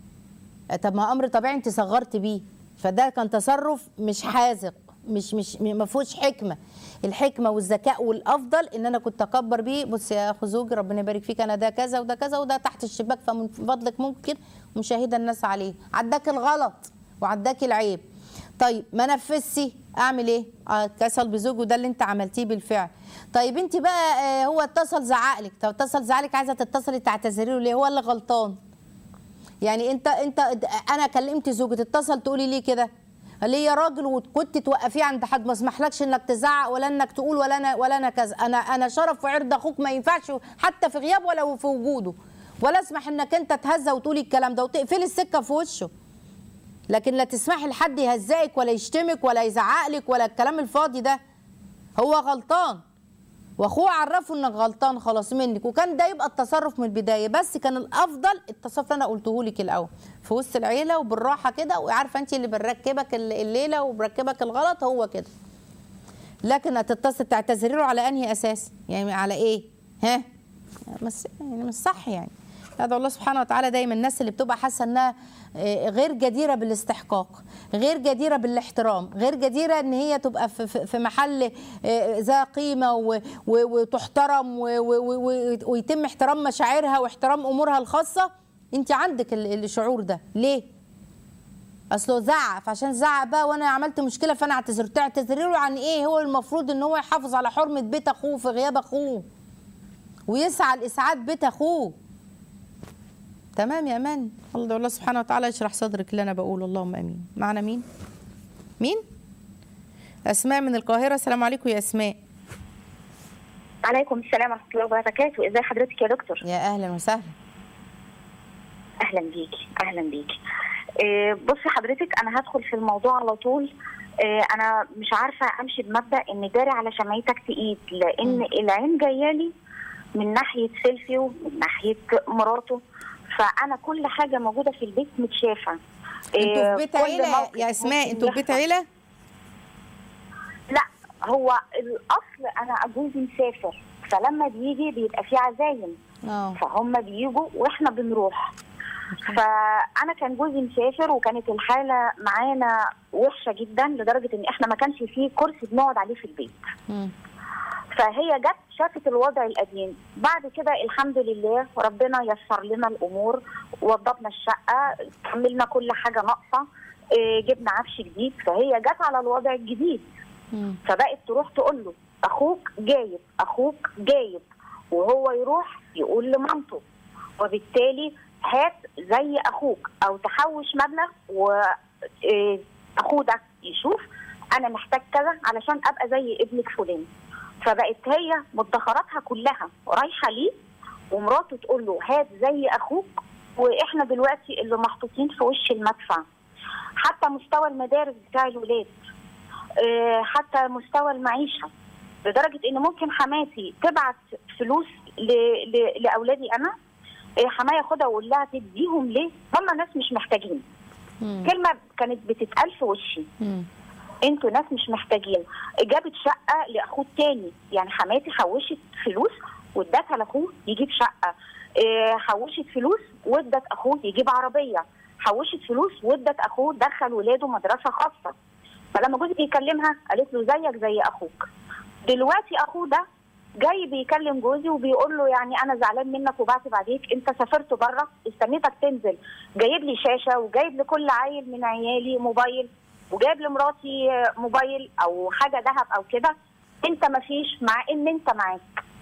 طب ما امر طبيعي انت صغرت بيه فده كان تصرف مش حاذق مش مش ما فيهوش حكمه الحكمه والذكاء والافضل ان انا كنت اكبر بيه بص يا اخو زوجي ربنا يبارك فيك انا ده كذا وده كذا وده تحت الشباك فمن فضلك ممكن مشاهده الناس عليه عداك الغلط وعداك العيب طيب ما نفذش اعمل ايه آه، اتصل بزوجه ده اللي انت عملتيه بالفعل طيب انت بقى آه، هو اتصل زعقلك طب اتصل زعقلك عايزه تتصلي تعتذري له ليه هو اللي غلطان يعني انت انت انا كلمت زوجي تتصل تقولي ليه كده ليه يا راجل وكنت توقفيه عند حد ما اسمحلكش انك تزعق ولا انك تقول ولا انا ولا انا كذا انا انا شرف وعرض اخوك ما ينفعش حتى في غياب ولا في وجوده ولا اسمح انك انت تهزى وتقولي الكلام ده وتقفلي السكه في وشه لكن لا تسمحي لحد يهزقك ولا يشتمك ولا يزعقلك ولا الكلام الفاضي ده هو غلطان واخوه عرفه انك غلطان خلاص منك وكان ده يبقى التصرف من البدايه بس كان الافضل التصرف اللي انا قلته لك الاول في وسط العيله وبالراحه كده وعارفه انت اللي بنركبك الليله وبركبك الغلط هو كده لكن هتتصل تعتذري له على انهي اساس يعني على ايه ها مش يعني مش صح يعني هذا الله سبحانه وتعالى دايما الناس اللي بتبقى حاسه انها آه، غير جديره بالاستحقاق غير جديره بالاحترام غير جديره ان هي تبقى في, في في محل آه، ذا قيمه و- و- وتحترم و- و- و- ويتم احترام مشاعرها واحترام امورها الخاصه انت عندك ال- الشعور ده ليه اصله زعق فعشان زعق بقى وانا عملت مشكله فانا اعتذرت اعتذري له عن ايه هو المفروض ان هو يحافظ على حرمه بيت اخوه في غياب اخوه ويسعى لاسعاد بيت اخوه تمام يا امان الله الله سبحانه وتعالى يشرح صدرك اللي انا بقوله اللهم امين معنا مين مين اسماء من القاهره السلام عليكم يا اسماء عليكم السلام ورحمة الله وبركاته ازي حضرتك يا دكتور يا اهلا وسهلا اهلا بيكي اهلا بيكي إيه، بصي حضرتك انا هدخل في الموضوع على طول إيه، انا مش عارفه امشي بمبدا ان داري على شمعتك تقيد لان العين جايالي من ناحيه سيلفي ومن ناحيه مراته فانا كل حاجه موجوده في البيت متشافه انتوا إيه، في بيت كل عيله موقف يا اسماء ممكن انتوا في بيت يحصل. عيله لا هو الاصل انا جوزي مسافر فلما بيجي بيبقى في عزايم اه فهم بيجوا واحنا بنروح فانا كان جوزي مسافر وكانت الحاله معانا وحشه جدا لدرجه ان احنا ما كانش فيه كرسي بنقعد عليه في البيت مم. فهي جت شافت الوضع القديم بعد كده الحمد لله ربنا يسر لنا الامور وضبنا الشقه كملنا كل حاجه ناقصه إيه، جبنا عفش جديد فهي جت على الوضع الجديد مم. فبقت تروح تقول له اخوك جايب اخوك جايب وهو يروح يقول لمامته وبالتالي هات زي اخوك او تحوش مبلغ واخوه ده يشوف انا محتاج كذا علشان ابقى زي ابنك فلان فبقت هي مدخراتها كلها رايحه ليه ومراته تقول له هات زي اخوك واحنا دلوقتي اللي محطوطين في وش المدفع حتى مستوى المدارس بتاع الولاد آه، حتى مستوى المعيشه لدرجه ان ممكن حماتي تبعت فلوس ل- ل- لاولادي انا آه، حماية ياخدها ويقول لها تديهم ليه؟ هم ناس مش محتاجين مم. كلمه كانت بتتقال في وشي مم. انتوا ناس مش محتاجين جابت شقه لاخوه التاني يعني حماتي حوشت فلوس وادتها لاخوه يجيب شقه إيه، حوشت فلوس وادت اخوه يجيب عربيه حوشت فلوس وادت اخوه دخل ولاده مدرسه خاصه فلما جوزي بيكلمها قالت له زيك زي اخوك دلوقتي اخوه ده جاي بيكلم جوزي وبيقول له يعني انا زعلان منك وبعتب عليك انت سافرت بره استنيتك تنزل جايب لي شاشه وجايب لكل عيل من عيالي موبايل وجايب لمراتي موبايل او حاجه ذهب او كده انت ما فيش مع ان انت معاك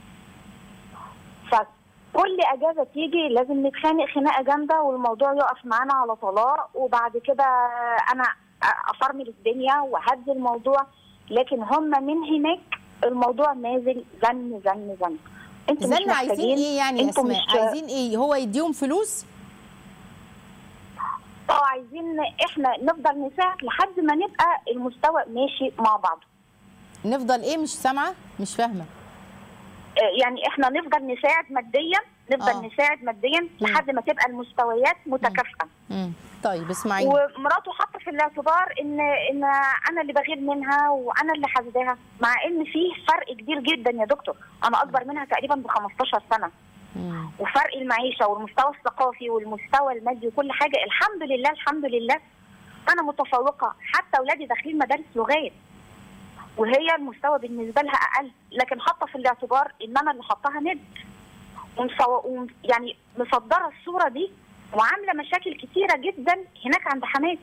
فكل اجازه تيجي لازم نتخانق خناقه جامده والموضوع يقف معانا على طلاق وبعد كده انا افرمل الدنيا وهدي الموضوع لكن هم من هناك الموضوع نازل زن زن زن انتوا مش زن عايزين محتاجين ايه يعني يا انتوا اسماء مش عايزين ايه هو يديهم فلوس اه عايزين احنا نفضل نساعد لحد ما نبقى المستوى ماشي مع بعض نفضل ايه مش سامعه مش فاهمه آه، يعني احنا نفضل نساعد ماديا نفضل آه. نساعد ماديا لحد ما تبقى المستويات متكافئه مم. طيب اسمعيني ومراته حاطه في الاعتبار ان ان انا اللي بغير منها وانا اللي حاسداها مع ان فيه فرق كبير جدا يا دكتور انا اكبر منها تقريبا ب 15 سنه مم. وفرق المعيشه والمستوى الثقافي والمستوى المادي وكل حاجه الحمد لله الحمد لله انا متفوقه حتى اولادي داخلين مدارس لغات وهي المستوى بالنسبه لها اقل لكن حاطه في الاعتبار ان انا اللي حطاها ند ومصو... وم- يعني مصدره الصوره دي وعامله مشاكل كتيره جدا هناك عند حماتي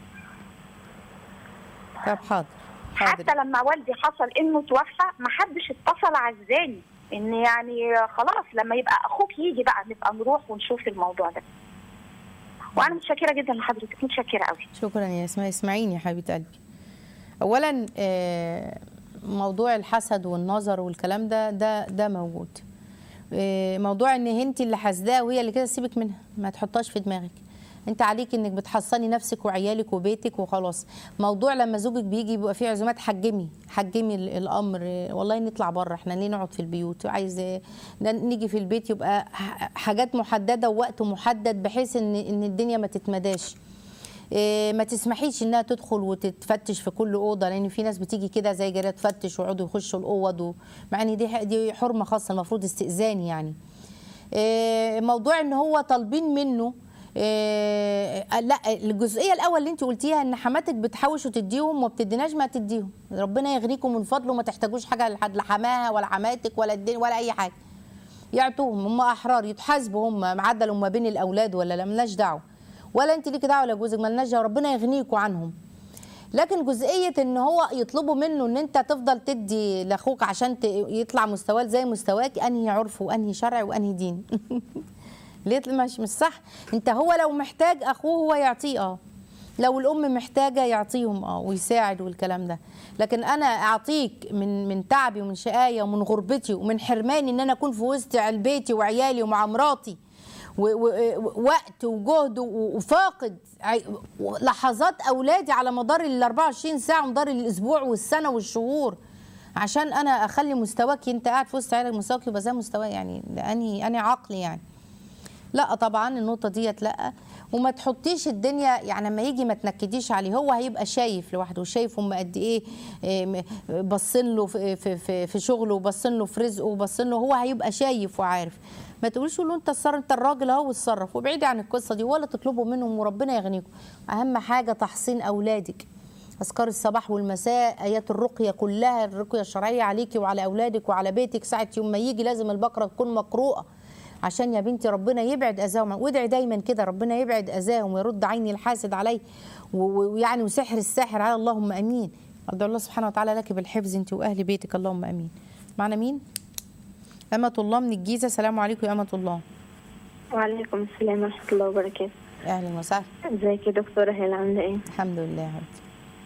طب حاضر حاضر حتى لما والدي حصل انه توفى ما حدش اتصل عزاني ان يعني خلاص لما يبقى اخوك يجي بقى نبقى نروح ونشوف الموضوع ده وانا متشكره جدا لحضرتك متشكره قوي شكرا يا اسماء اسمعيني يا حبيبه قلبي اولا آه، موضوع الحسد والنظر والكلام ده ده ده موجود آه، موضوع ان انت اللي حاسداه وهي اللي كده سيبك منها ما تحطهاش في دماغك انت عليك انك بتحصني نفسك وعيالك وبيتك وخلاص موضوع لما زوجك بيجي بيبقى فيه عزومات حجمي حجمي ال- الامر آه، والله نطلع بره احنا ليه نقعد في البيوت عايز آه، ن- نيجي في البيت يبقى ح- حاجات محدده ووقت محدد بحيث ان ان الدنيا ما تتمداش إيه، ما تسمحيش انها تدخل وتتفتش في كل اوضه لان في ناس بتيجي كده زي جريئه تفتش ويقعدوا يخشوا الاوض و- مع ان دي دي حرمه خاصه المفروض استئذان يعني إيه، موضوع ان هو طالبين منه إيه، لا الجزئيه الاول اللي انت قلتيها ان حماتك بتحوش وتديهم وما بتديناش ما تديهم ربنا يغنيكم من فضله وما تحتاجوش حاجه لحد لحماها ولا حماتك ولا الدين ولا اي حاجه يعطوهم هم احرار يتحاسبوا هم معدلوا ما بين الاولاد ولا لا ملناش دعوه ولا انت ليكي دعوه ولا جوزك ملناش دعوه ربنا يغنيكوا عنهم لكن جزئيه ان هو يطلبوا منه ان انت تفضل تدي لاخوك عشان ت- يطلع مستواه زي مستواك انهي عرف وانهي شرع وانهي دين ليه مش مش صح انت هو لو محتاج اخوه هو يعطيه اه لو الام محتاجه يعطيهم اه ويساعد والكلام ده لكن انا اعطيك من من تعبي ومن شقايا ومن غربتي ومن حرماني ان انا اكون في وسط عيال بيتي وعيالي ومع مراتي و- و- ووقت وجهد و- وفاقد عي- لحظات اولادي على مدار ال 24 ساعه ومدار الاسبوع والسنه والشهور عشان انا اخلي مستواك انت قاعد في وسط عيالك مستواك يبقى زي مستواي يعني ده انهي انهي عقل يعني لا طبعا النقطه ديت لا وما تحطيش الدنيا يعني لما يجي ما تنكديش عليه هو هيبقى شايف لوحده شايف هم قد ايه إيه، م- باصين له في في في, في شغله وباصين له في رزقه وباصين له هو هيبقى شايف وعارف ما تقوليش له انت اتصرف انت الراجل اهو اتصرف وابعدي عن القصه دي ولا تطلبوا منهم وربنا يغنيكم اهم حاجه تحصين اولادك اذكار الصباح والمساء ايات الرقيه كلها الرقيه الشرعيه عليكي وعلى اولادك وعلى بيتك ساعه يوم ما يجي لازم البقره تكون مقروءه عشان يا بنتي ربنا يبعد اذاهم وادعي دايما كده ربنا يبعد اذاهم ويرد عيني الحاسد عليه و- و- ويعني وسحر الساحر على اللهم امين ادعو الله سبحانه وتعالى لك بالحفظ انت واهل بيتك اللهم امين معنا مين أمة الله من الجيزة السلام عليكم يا أمة الله وعليكم السلام ورحمة الله وبركاته أهلا وسهلا ازيك يا دكتورة هلا عاملة ايه؟ الحمد لله يا حبيبتي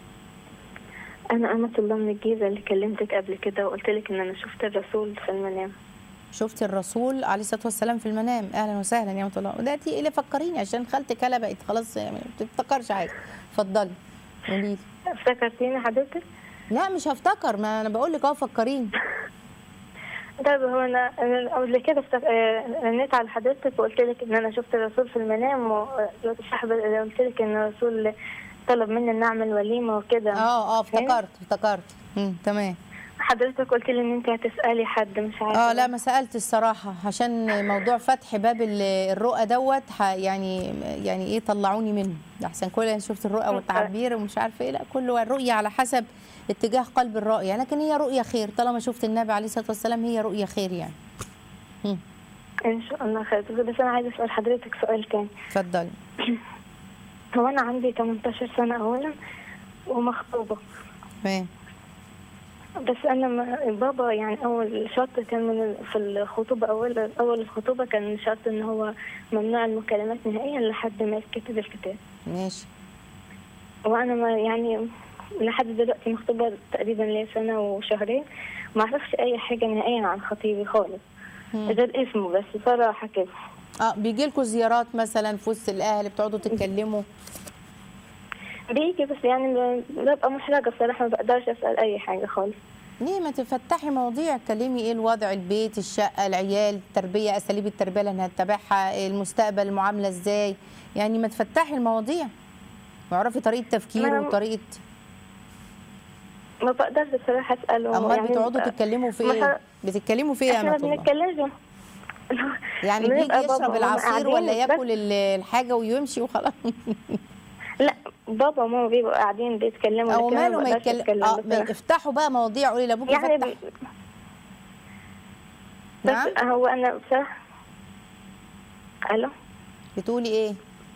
أنا أمة الله من الجيزة اللي كلمتك قبل كده وقلت لك إن أنا شفت الرسول في المنام شفت الرسول عليه الصلاة والسلام في المنام أهلا وسهلا يا أمة الله ودلوقتي إيه فكريني عشان خالتك هلا بقت خلاص يعني ما بتفتكرش حاجة اتفضلي قولي لي افتكرتيني حضرتك؟ لا مش هفتكر ما أنا بقول لك أهو فكريني طيب هو انا أنا قبل كده افتك- آه، رنيت على حضرتك وقلت لك ان انا شفت الرسول في المنام وصاحب قلت لك ان الرسول طلب مني ان اعمل وليمه وكده اه اه فاهم؟ افتكرت افتكرت مم. تمام حضرتك قلت لي ان انت هتسالي حد مش عارفه اه لا ما سالت الصراحه عشان موضوع فتح باب ال- الرؤى دوت ح- يعني يعني ايه طلعوني منه احسن كل اللي شفت الرؤى والتعبير ومش عارفه ايه لا كله الرؤيه على حسب اتجاه قلب الرائي لكن هي رؤيه خير طالما شفت النبي عليه الصلاه والسلام هي رؤيه خير يعني مم. ان شاء الله خير بس انا عايزه اسال حضرتك سؤال تاني اتفضلي هو انا عندي 18 سنه اولا ومخطوبه تمام بس انا ما بابا يعني اول شرط كان من ال- في الخطوبه اول اول الخطوبه كان شرط ان هو ممنوع المكالمات نهائيا لحد ما يتكتب الكتاب ماشي وانا ما يعني لحد دلوقتي مخطوبه تقريبا ليا سنه وشهرين ما اعرفش اي حاجه نهائيا عن خطيبي خالص مم. غير اسمه بس صراحه كده اه بيجي لكم زيارات مثلا في وسط الاهل بتقعدوا تتكلموا بيجي بس يعني ب- ببقى محرجه بصراحه ما بقدرش اسال اي حاجه خالص ليه ما تفتحي مواضيع اتكلمي ايه الوضع البيت الشقه العيال التربيه اساليب التربيه اللي هتتبعها المستقبل المعامله ازاي يعني ما تفتحي المواضيع واعرفي طريقه تفكيره ما- وطريقه ما بقدرش بصراحه اساله امال بتقعدوا تتكلموا في ايه مثلا- بتتكلموا في ايه يا احنا ما امه الله بنتكلمش يعني بيجي بنبقى بابا يشرب وماما العصير قاعدين ولا بس- ياكل ال- الحاجه ويمشي وخلاص لا بابا وماما بيبقوا قاعدين بيتكلموا او لكن أنا ماله ما بقدرش يتكلم أتكلم اه بصراحة. ما افتحوا بقى مواضيع قولي لابوك يعني يفتح بي- نعم بس هو انا بصراحه الو بتقولي ايه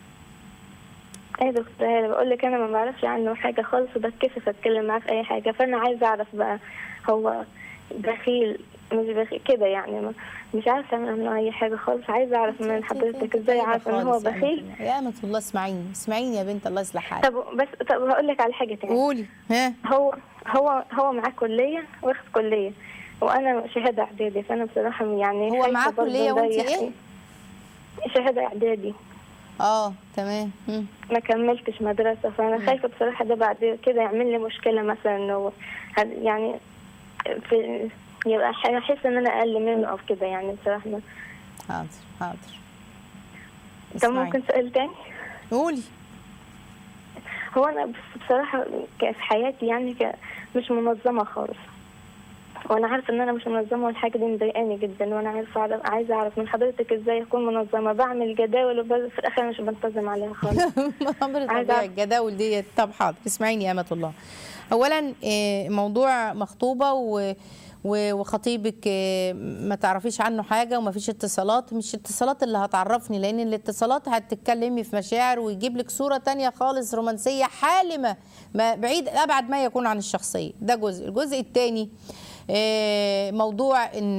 ايه يا دكتور هاله بقول لك انا ما بعرفش عنه حاجه خالص وبتكسف اتكلم معاه في اي حاجه فانا عايزه اعرف بقى هو بخيل مش بخيل كده يعني ما مش عارفه اعمل عنه اي حاجه خالص عايزه اعرف من حضرتك ازاي عارفه ان هو خالص يا أمة بخيل الله. يا أمة الله اسمعيني اسمعيني يا بنت الله يصلح حالك طب بس طب هقول لك على حاجه تاني قولي ها هو هو هو معاه كليه واخد كليه وانا شهاده اعدادي فانا بصراحه يعني هو خايفة معاه برضه كلية وانت نضيع ايه؟ فيه. شهاده اعدادي اه تمام مم. ما كملتش مدرسة فأنا خايفة بصراحة ده بعد كده يعمل لي مشكلة مثلا إنه هد- يعني في يبقى ح- أحس إن أنا أقل منه أو كده يعني بصراحة ما- حاضر حاضر طب اسمعي. ممكن سؤال تاني قولي هو أنا بس- بصراحة ك- في حياتي يعني ك- مش منظمة خالص وأنا عارفة إن أنا مش منظمة والحاجة دي مضايقاني جدا وأنا عارفة أعرف عايزة أعرف من حضرتك إزاي أكون منظمة بعمل جداول وبس في الآخر مش بنتظم عليها خالص امر عايزة طبيعي أعرف- الجداول دي طب حاضر اسمعيني يا امة الله اولا آه، موضوع مخطوبه و و- وخطيبك آه، ما تعرفيش عنه حاجه وما فيش اتصالات مش اتصالات اللي هتعرفني لان الاتصالات هتتكلمي في مشاعر ويجيب لك صوره تانية خالص رومانسيه حالمه ما بعيد ابعد ما يكون عن الشخصيه ده جزء الجزء الثاني موضوع ان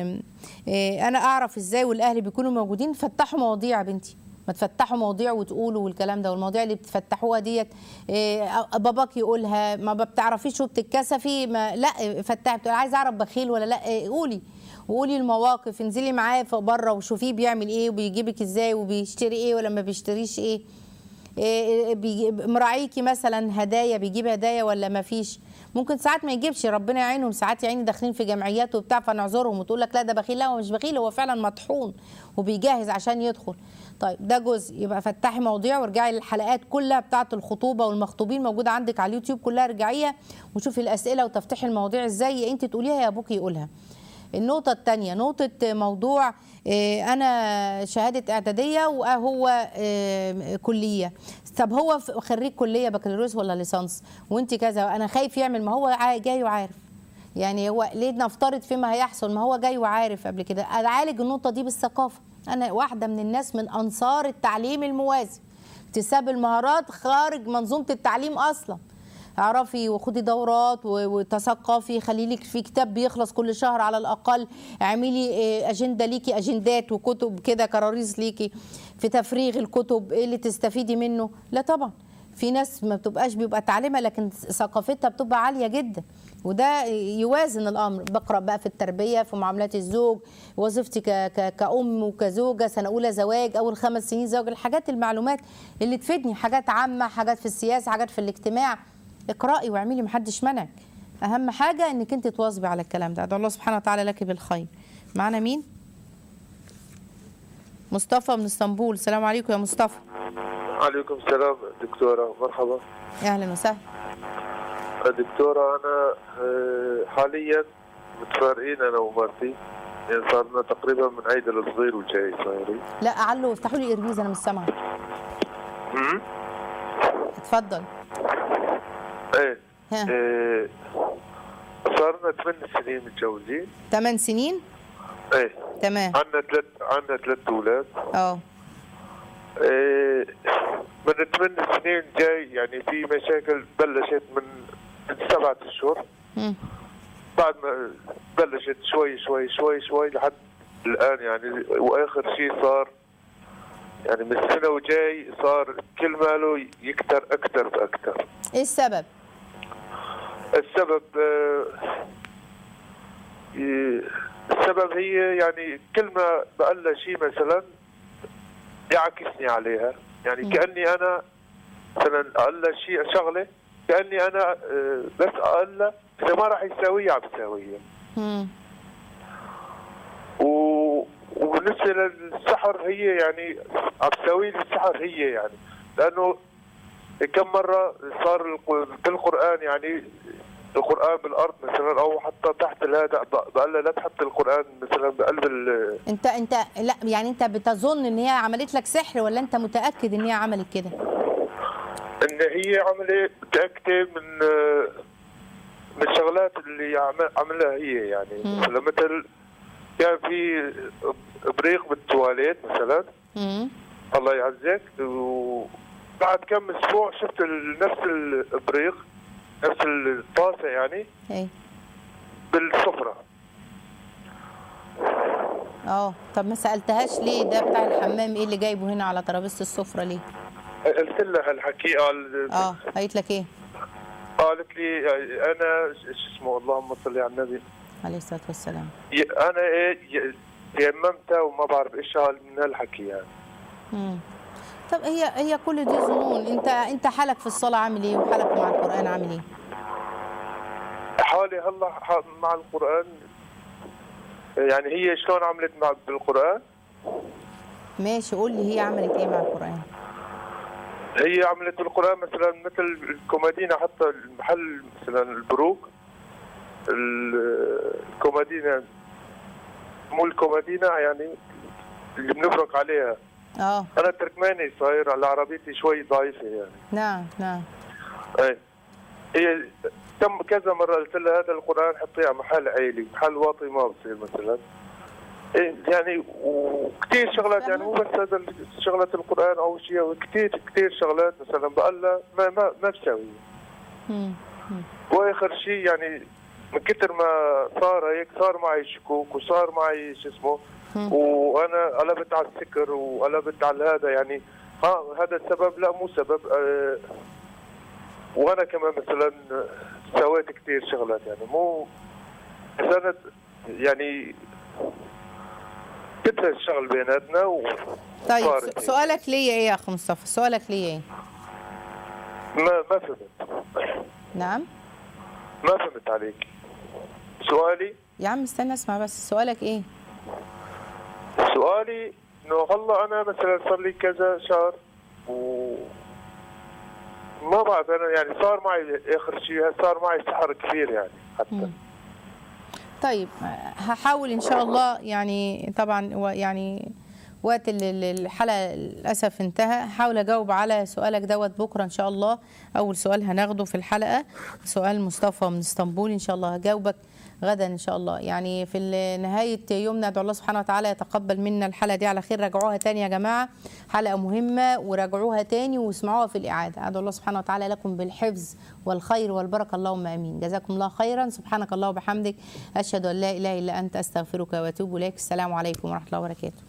آه، انا اعرف ازاي والاهل بيكونوا موجودين فتحوا مواضيع يا بنتي ما تفتحوا مواضيع وتقولوا والكلام ده والمواضيع اللي بتفتحوها ديت إيه، باباك يقولها ما بتعرفيش وبتتكسفي ما لا فتحي بتقول عايزه اعرف بخيل ولا لا إيه، قولي وقولي المواقف انزلي معاه بره وشوفيه بيعمل ايه وبيجيبك ازاي وبيشتري ايه ولا ما بيشتريش ايه إيه، بيجي- مراعيكي مثلا هدايا بيجيب هدايا ولا ما فيش ممكن ساعات ما يجيبش ربنا يعينهم ساعات يا عيني داخلين في جمعيات وبتاع فنعذرهم وتقول لك لا ده بخيل لا هو مش بخيل هو فعلا مطحون وبيجهز عشان يدخل طيب ده جزء يبقى فتحي مواضيع وارجعي للحلقات كلها بتاعه الخطوبه والمخطوبين موجوده عندك على اليوتيوب كلها ارجعيها وشوفي الاسئله وتفتحي المواضيع ازاي انت تقوليها يا ابوك يقولها النقطة الثانية نقطة موضوع آه، أنا شهادة إعدادية وهو آه، كلية طب هو ف- خريج كلية بكالوريوس ولا ليسانس وأنت كذا أنا خايف يعمل ما هو عا- جاي وعارف يعني هو ليه نفترض فيما هيحصل ما هو جاي وعارف قبل كده أعالج النقطة دي بالثقافة أنا واحدة من الناس من أنصار التعليم الموازي اكتساب المهارات خارج منظومة التعليم أصلا اعرفي وخدي دورات و- وتثقفي خلي لك في كتاب بيخلص كل شهر على الاقل اعملي إيه، اجنده ليكي اجندات وكتب كده كراريس ليكي في تفريغ الكتب ايه اللي تستفيدي منه لا طبعا في ناس ما بتبقاش بيبقى تعليمها لكن ثقافتها بتبقى عاليه جدا وده يوازن الامر بقرا بقى في التربيه في معاملات الزوج وظيفتي ك- ك- كأم وكزوجه سنه اولى زواج اول خمس سنين زواج الحاجات المعلومات اللي تفيدني حاجات عامه حاجات في السياسه حاجات في الاجتماع اقرأي واعملي محدش منعك اهم حاجه انك انت تواظبي على الكلام ده ادعو الله سبحانه وتعالى لك بالخير معانا مين مصطفى من اسطنبول السلام عليكم يا مصطفى عليكم السلام دكتورة مرحبا اهلا وسهلا دكتورة أنا آه، حاليا متفارقين أنا ومرتي يعني صار لنا تقريبا من عيد الصغير وجاي صايرين لا علوا افتحوا لي اربيز انا مش سامعه أمم؟ اتفضل ايه ها إيه، صار لنا ثمان سنين متجوزين 8 سنين ايه تمام عندنا ثلاث عندنا ثلاث اولاد اه إيه، من ثمان سنين جاي يعني في مشاكل بلشت من من سبعة اشهر مم. بعد ما بلشت شوي شوي شوي شوي لحد الان يعني واخر شيء صار يعني من السنه وجاي صار كل ماله يكتر اكثر فاكثر ايه السبب السبب آه، ي- السبب هي يعني كل ما بقول لها شيء مثلا يعكسني عليها يعني كاني انا مثلا اقول لها شيء شغله كاني انا آه، بس اقول لها اذا ما راح يساويها عم بساويها مم. و... وبالنسبه للسحر هي يعني عم تساوي لي السحر هي يعني لانه كم مره صار الق- بالقران يعني القران بالارض مثلا او حتى تحت الهذا بقول لها لا تحط القران مثلا بقلب ال... انت انت لا يعني انت بتظن ان هي عملت لك سحر ولا انت متاكد ان هي عملت كده ان هي عملت متاكده من من الشغلات اللي عم- عملها هي يعني مم. مثلا مثل كان في ابريق بالتواليت مثلا مم. الله يعزك وبعد كم اسبوع شفت ال- نفس الابريق نفس الطاسه يعني ايه بالسفره اه طب ما سالتهاش ليه ده بتاع الحمام ايه اللي جايبه هنا على ترابيزه السفره ليه قلت لها الحكي قال اه قالت لك ايه قالت لي انا شو اسمه اللهم صل على النبي عليه الصلاه والسلام ي- انا ايه ي- تيممت وما بعرف ايش قال من هالحكي يعني مم. طب هي هي كل دي ظنون انت انت حالك في الصلاه عامل ايه وحالك مع القران عامل ايه حالي هلا ح- مع القران يعني هي شلون عملت مع بالقران ماشي قول لي هي عملت ايه مع القران هي عملت بالقران مثلا مثل الكومادينا حتى المحل مثلا البروك ال- الكومادينا مو الكومادينا يعني اللي بنفرق عليها اه انا تركماني صاير على عربيتي شوي ضعيفه يعني نعم نعم اي هي كم كذا مره قلت لها هذا القران حطيه على محل عيلي محل واطي ما بصير مثلا إيه يعني وكثير شغلات يعني مو بس هذا شغلة القرآن أو شيء كثير كثير شغلات مثلا بقول لها ما ما ما بساوي مم. واخر شيء يعني من كثر ما صار هيك صار معي شكوك وصار معي شو اسمه مم. وانا قلبت على السكر وقلبت على هذا يعني ها هذا السبب لا مو سبب آه وانا كمان مثلا سويت كثير شغلات يعني مو سنة يعني كثر الشغل بيناتنا و طيب صارت س- هيك. سؤالك ليا ايه يا اخ مصطفى سؤالك ليا ايه ما ما فهمت نعم ما فهمت عليك سؤالي يا عم استنى اسمع بس سؤالك ايه سؤالي انه هلا انا مثلا صار لي كذا شهر و ما بعرف انا يعني صار معي اخر شيء صار معي سحر كثير يعني حتى مم. طيب هحاول ان شاء الله يعني طبعا و- يعني وقت ال- ال- الحلقه للاسف انتهى هحاول اجاوب على سؤالك دوت بكره ان شاء الله اول سؤال هناخده في الحلقه سؤال مصطفى من اسطنبول ان شاء الله هجاوبك غدا ان شاء الله يعني في ال- نهايه يومنا ادعو الله سبحانه وتعالى يتقبل منا الحلقه دي على خير راجعوها تاني يا جماعه حلقه مهمه وراجعوها تاني واسمعوها في الاعاده ادعو الله سبحانه وتعالى لكم بالحفظ والخير والبركه اللهم امين جزاكم الله خيرا سبحانك الله وبحمدك اشهد ان لا اله الا انت استغفرك واتوب اليك السلام عليكم ورحمه الله وبركاته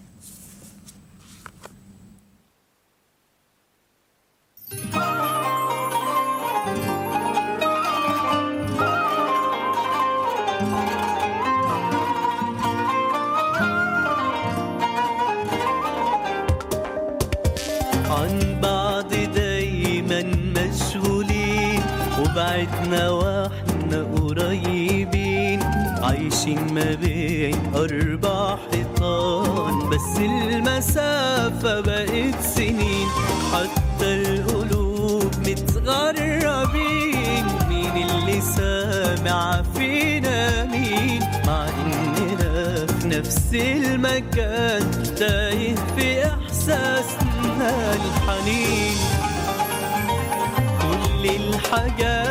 عن بعض دايما مشغولين وبعدنا واحنا كنا قريبين عايشين ما بين أربع حيطان بس المسافة بقت سنين حتى القلوب متغربين مين اللي سامع فينا مين مع إننا في نفس المكان تايه في إحساسنا الحنين كل الحاجات